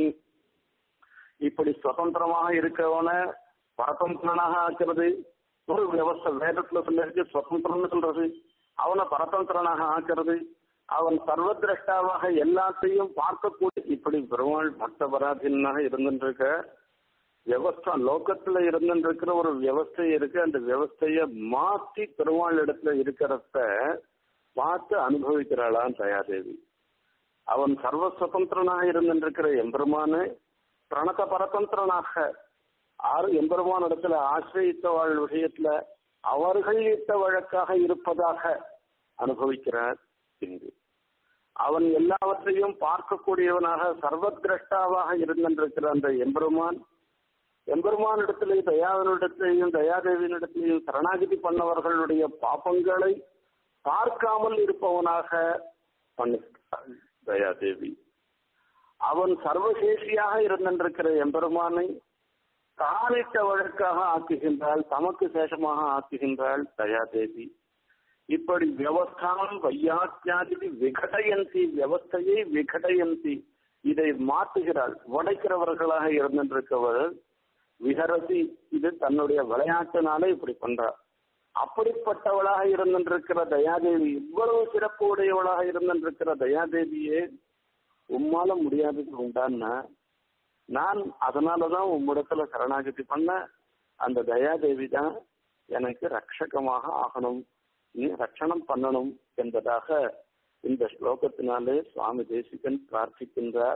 இப்படி சுதந்திரமாக இருக்கவன பரதந்திரனாக ஆக்கிறது ஒரு வியவஸ்த வேதத்துல சொல்லிருக்கு சுதந்திரம்னு சொல்றது அவனை பரதந்திரனாக ஆக்கிறது அவன் சர்வதிரஷ்டாவாக எல்லாத்தையும் பார்க்கக்கூடிய இப்படி பெருமாள் பக்த பராதீனாக இருந்துருக்க வியவஸ்தா லோகத்துல இருந்துருக்கிற ஒரு வியவஸ்தை இருக்கு அந்த வியவஸ்தைய மாத்தி பெருமாள் இடத்துல இருக்கிறத பார்த்து அனுபவிக்கிறாளாம் தயாதேவி அவன் சர்வ சுதந்திரனாக இருந்திருக்கிற எம்பெருமானு பிரணத பரதந்திரனாக ஆறு எம்பெருமான் இடத்துல ஆசிரியத்த வாழ் விஷயத்துல அவர்கள் இட்ட வழக்காக இருப்பதாக அனுபவிக்கிறார் இங்கு அவன் எல்லாவற்றையும் பார்க்கக்கூடியவனாக சர்வதிரஷ்டாவாக இருந்திருக்கிற அந்த எம்பெருமான் எம்பெருமானிடத்திலேயும் தயாவினிடத்திலேயும் தயாதேவியினிடத்திலேயும் சரணாகதி பண்ணவர்களுடைய பாப்பங்களை பார்க்காமல் இருப்பவனாக பண்ணுகிறாள் தயாதேவி அவன் சர்வசேஷியாக இருந்திருக்கிற எம்பெருமானை தானிட்ட வழக்காக ஆக்குகின்றாள் தமக்கு சேஷமாக ஆக்குகின்றாள் தயாதேவி இப்படி வியவஸ்தானம் வையாத்தியாதி விகடயந்தி வியவஸ்தையை விகடயந்தி இதை மாற்றுகிறாள் உடைக்கிறவர்களாக இருந்திருக்கவள் விஹரசி இது தன்னுடைய விளையாட்டுனாலே இப்படி பண்றார் அப்படிப்பட்டவளாக இருந்திருக்கிற தயாதேவி இவ்வளவு சிறப்பு உடையவளாக இருந்திருக்கிற தயாதேவியே உம்மால முடியாதது உண்டான்னா நான் அதனாலதான் உம்மிடத்துல சரணாகதி பண்ண அந்த தயாதேவி தான் எனக்கு ரட்சகமாக ஆகணும் நீ ரட்சணம் பண்ணணும் என்பதாக இந்த ஸ்லோகத்தினாலே சுவாமி தேசிகன் பிரார்த்திக்கின்றார்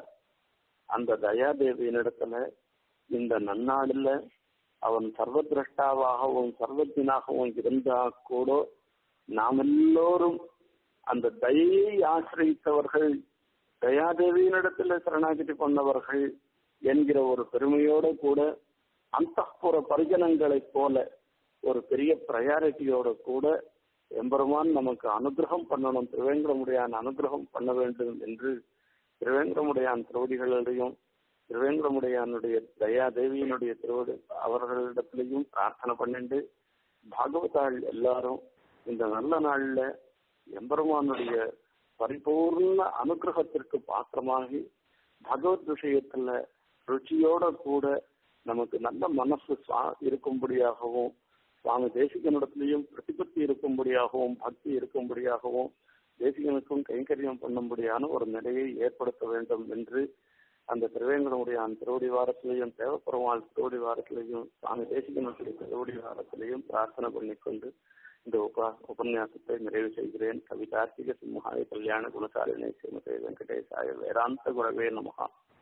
அந்த தயாதேவியினிடத்துல இந்த நன்னாளில் அவன் சர்வதிரஷ்டாவாகவும் சர்வஜனாகவும் இருந்தா கூட நாம் எல்லோரும் அந்த தயையை ஆசிரியத்தவர்கள் தயாதேவியினிடத்துல சரணாகதி பண்ணவர்கள் என்கிற ஒரு பெருமையோட கூட அந்தப்புற பரிஜனங்களைப் போல ஒரு பெரிய ப்ரையாரிட்டியோட கூட எம்பெருமான் நமக்கு அனுகிரகம் பண்ணணும் திருவேங்கடமுடையான் அனுகிரகம் பண்ண வேண்டும் என்று திருவேங்கடமுடையான் திருவடிகளிடையும் திருவேங்கடமுடையானுடைய தயாதேவியினுடைய திருவடி அவர்களிடத்திலையும் பிரார்த்தனை பண்ணிண்டு பாகவதாள் எல்லாரும் இந்த நல்ல நாள்ல எம்பெருமானுடைய பரிபூர்ண அனுகிரகத்திற்கு பாத்திரமாகி பகவத் விஷயத்துல ருச்சியோட கூட நமக்கு நல்ல மனசு இருக்கும்படியாகவும் சுவாமி தேசிகனிடத்திலையும் பிரதிபத்தி இருக்கும்படியாகவும் பக்தி இருக்கும்படியாகவும் தேசிகனுக்கும் கைங்கரியம் பண்ணும்படியான ஒரு நிலையை ஏற்படுத்த வேண்டும் என்று அந்த திருவேங்கடமுடைய அந்த திருவடி வாரத்திலையும் தேவப்பெருமாள் திருவடி வாரத்திலையும் சுவாமி தேசிகனுடைய திருவடி வாரத்திலையும் பிரார்த்தனை பண்ணிக்கொண்டு இந்த உப உபன்யாசத்தை நிறைவு செய்கிறேன் கவிதார்த்திக சிம்ஹாய கல்யாண குணசாலினை ஸ்ரீமதி வெங்கடேசாய வேதாந்த குரவே நமகா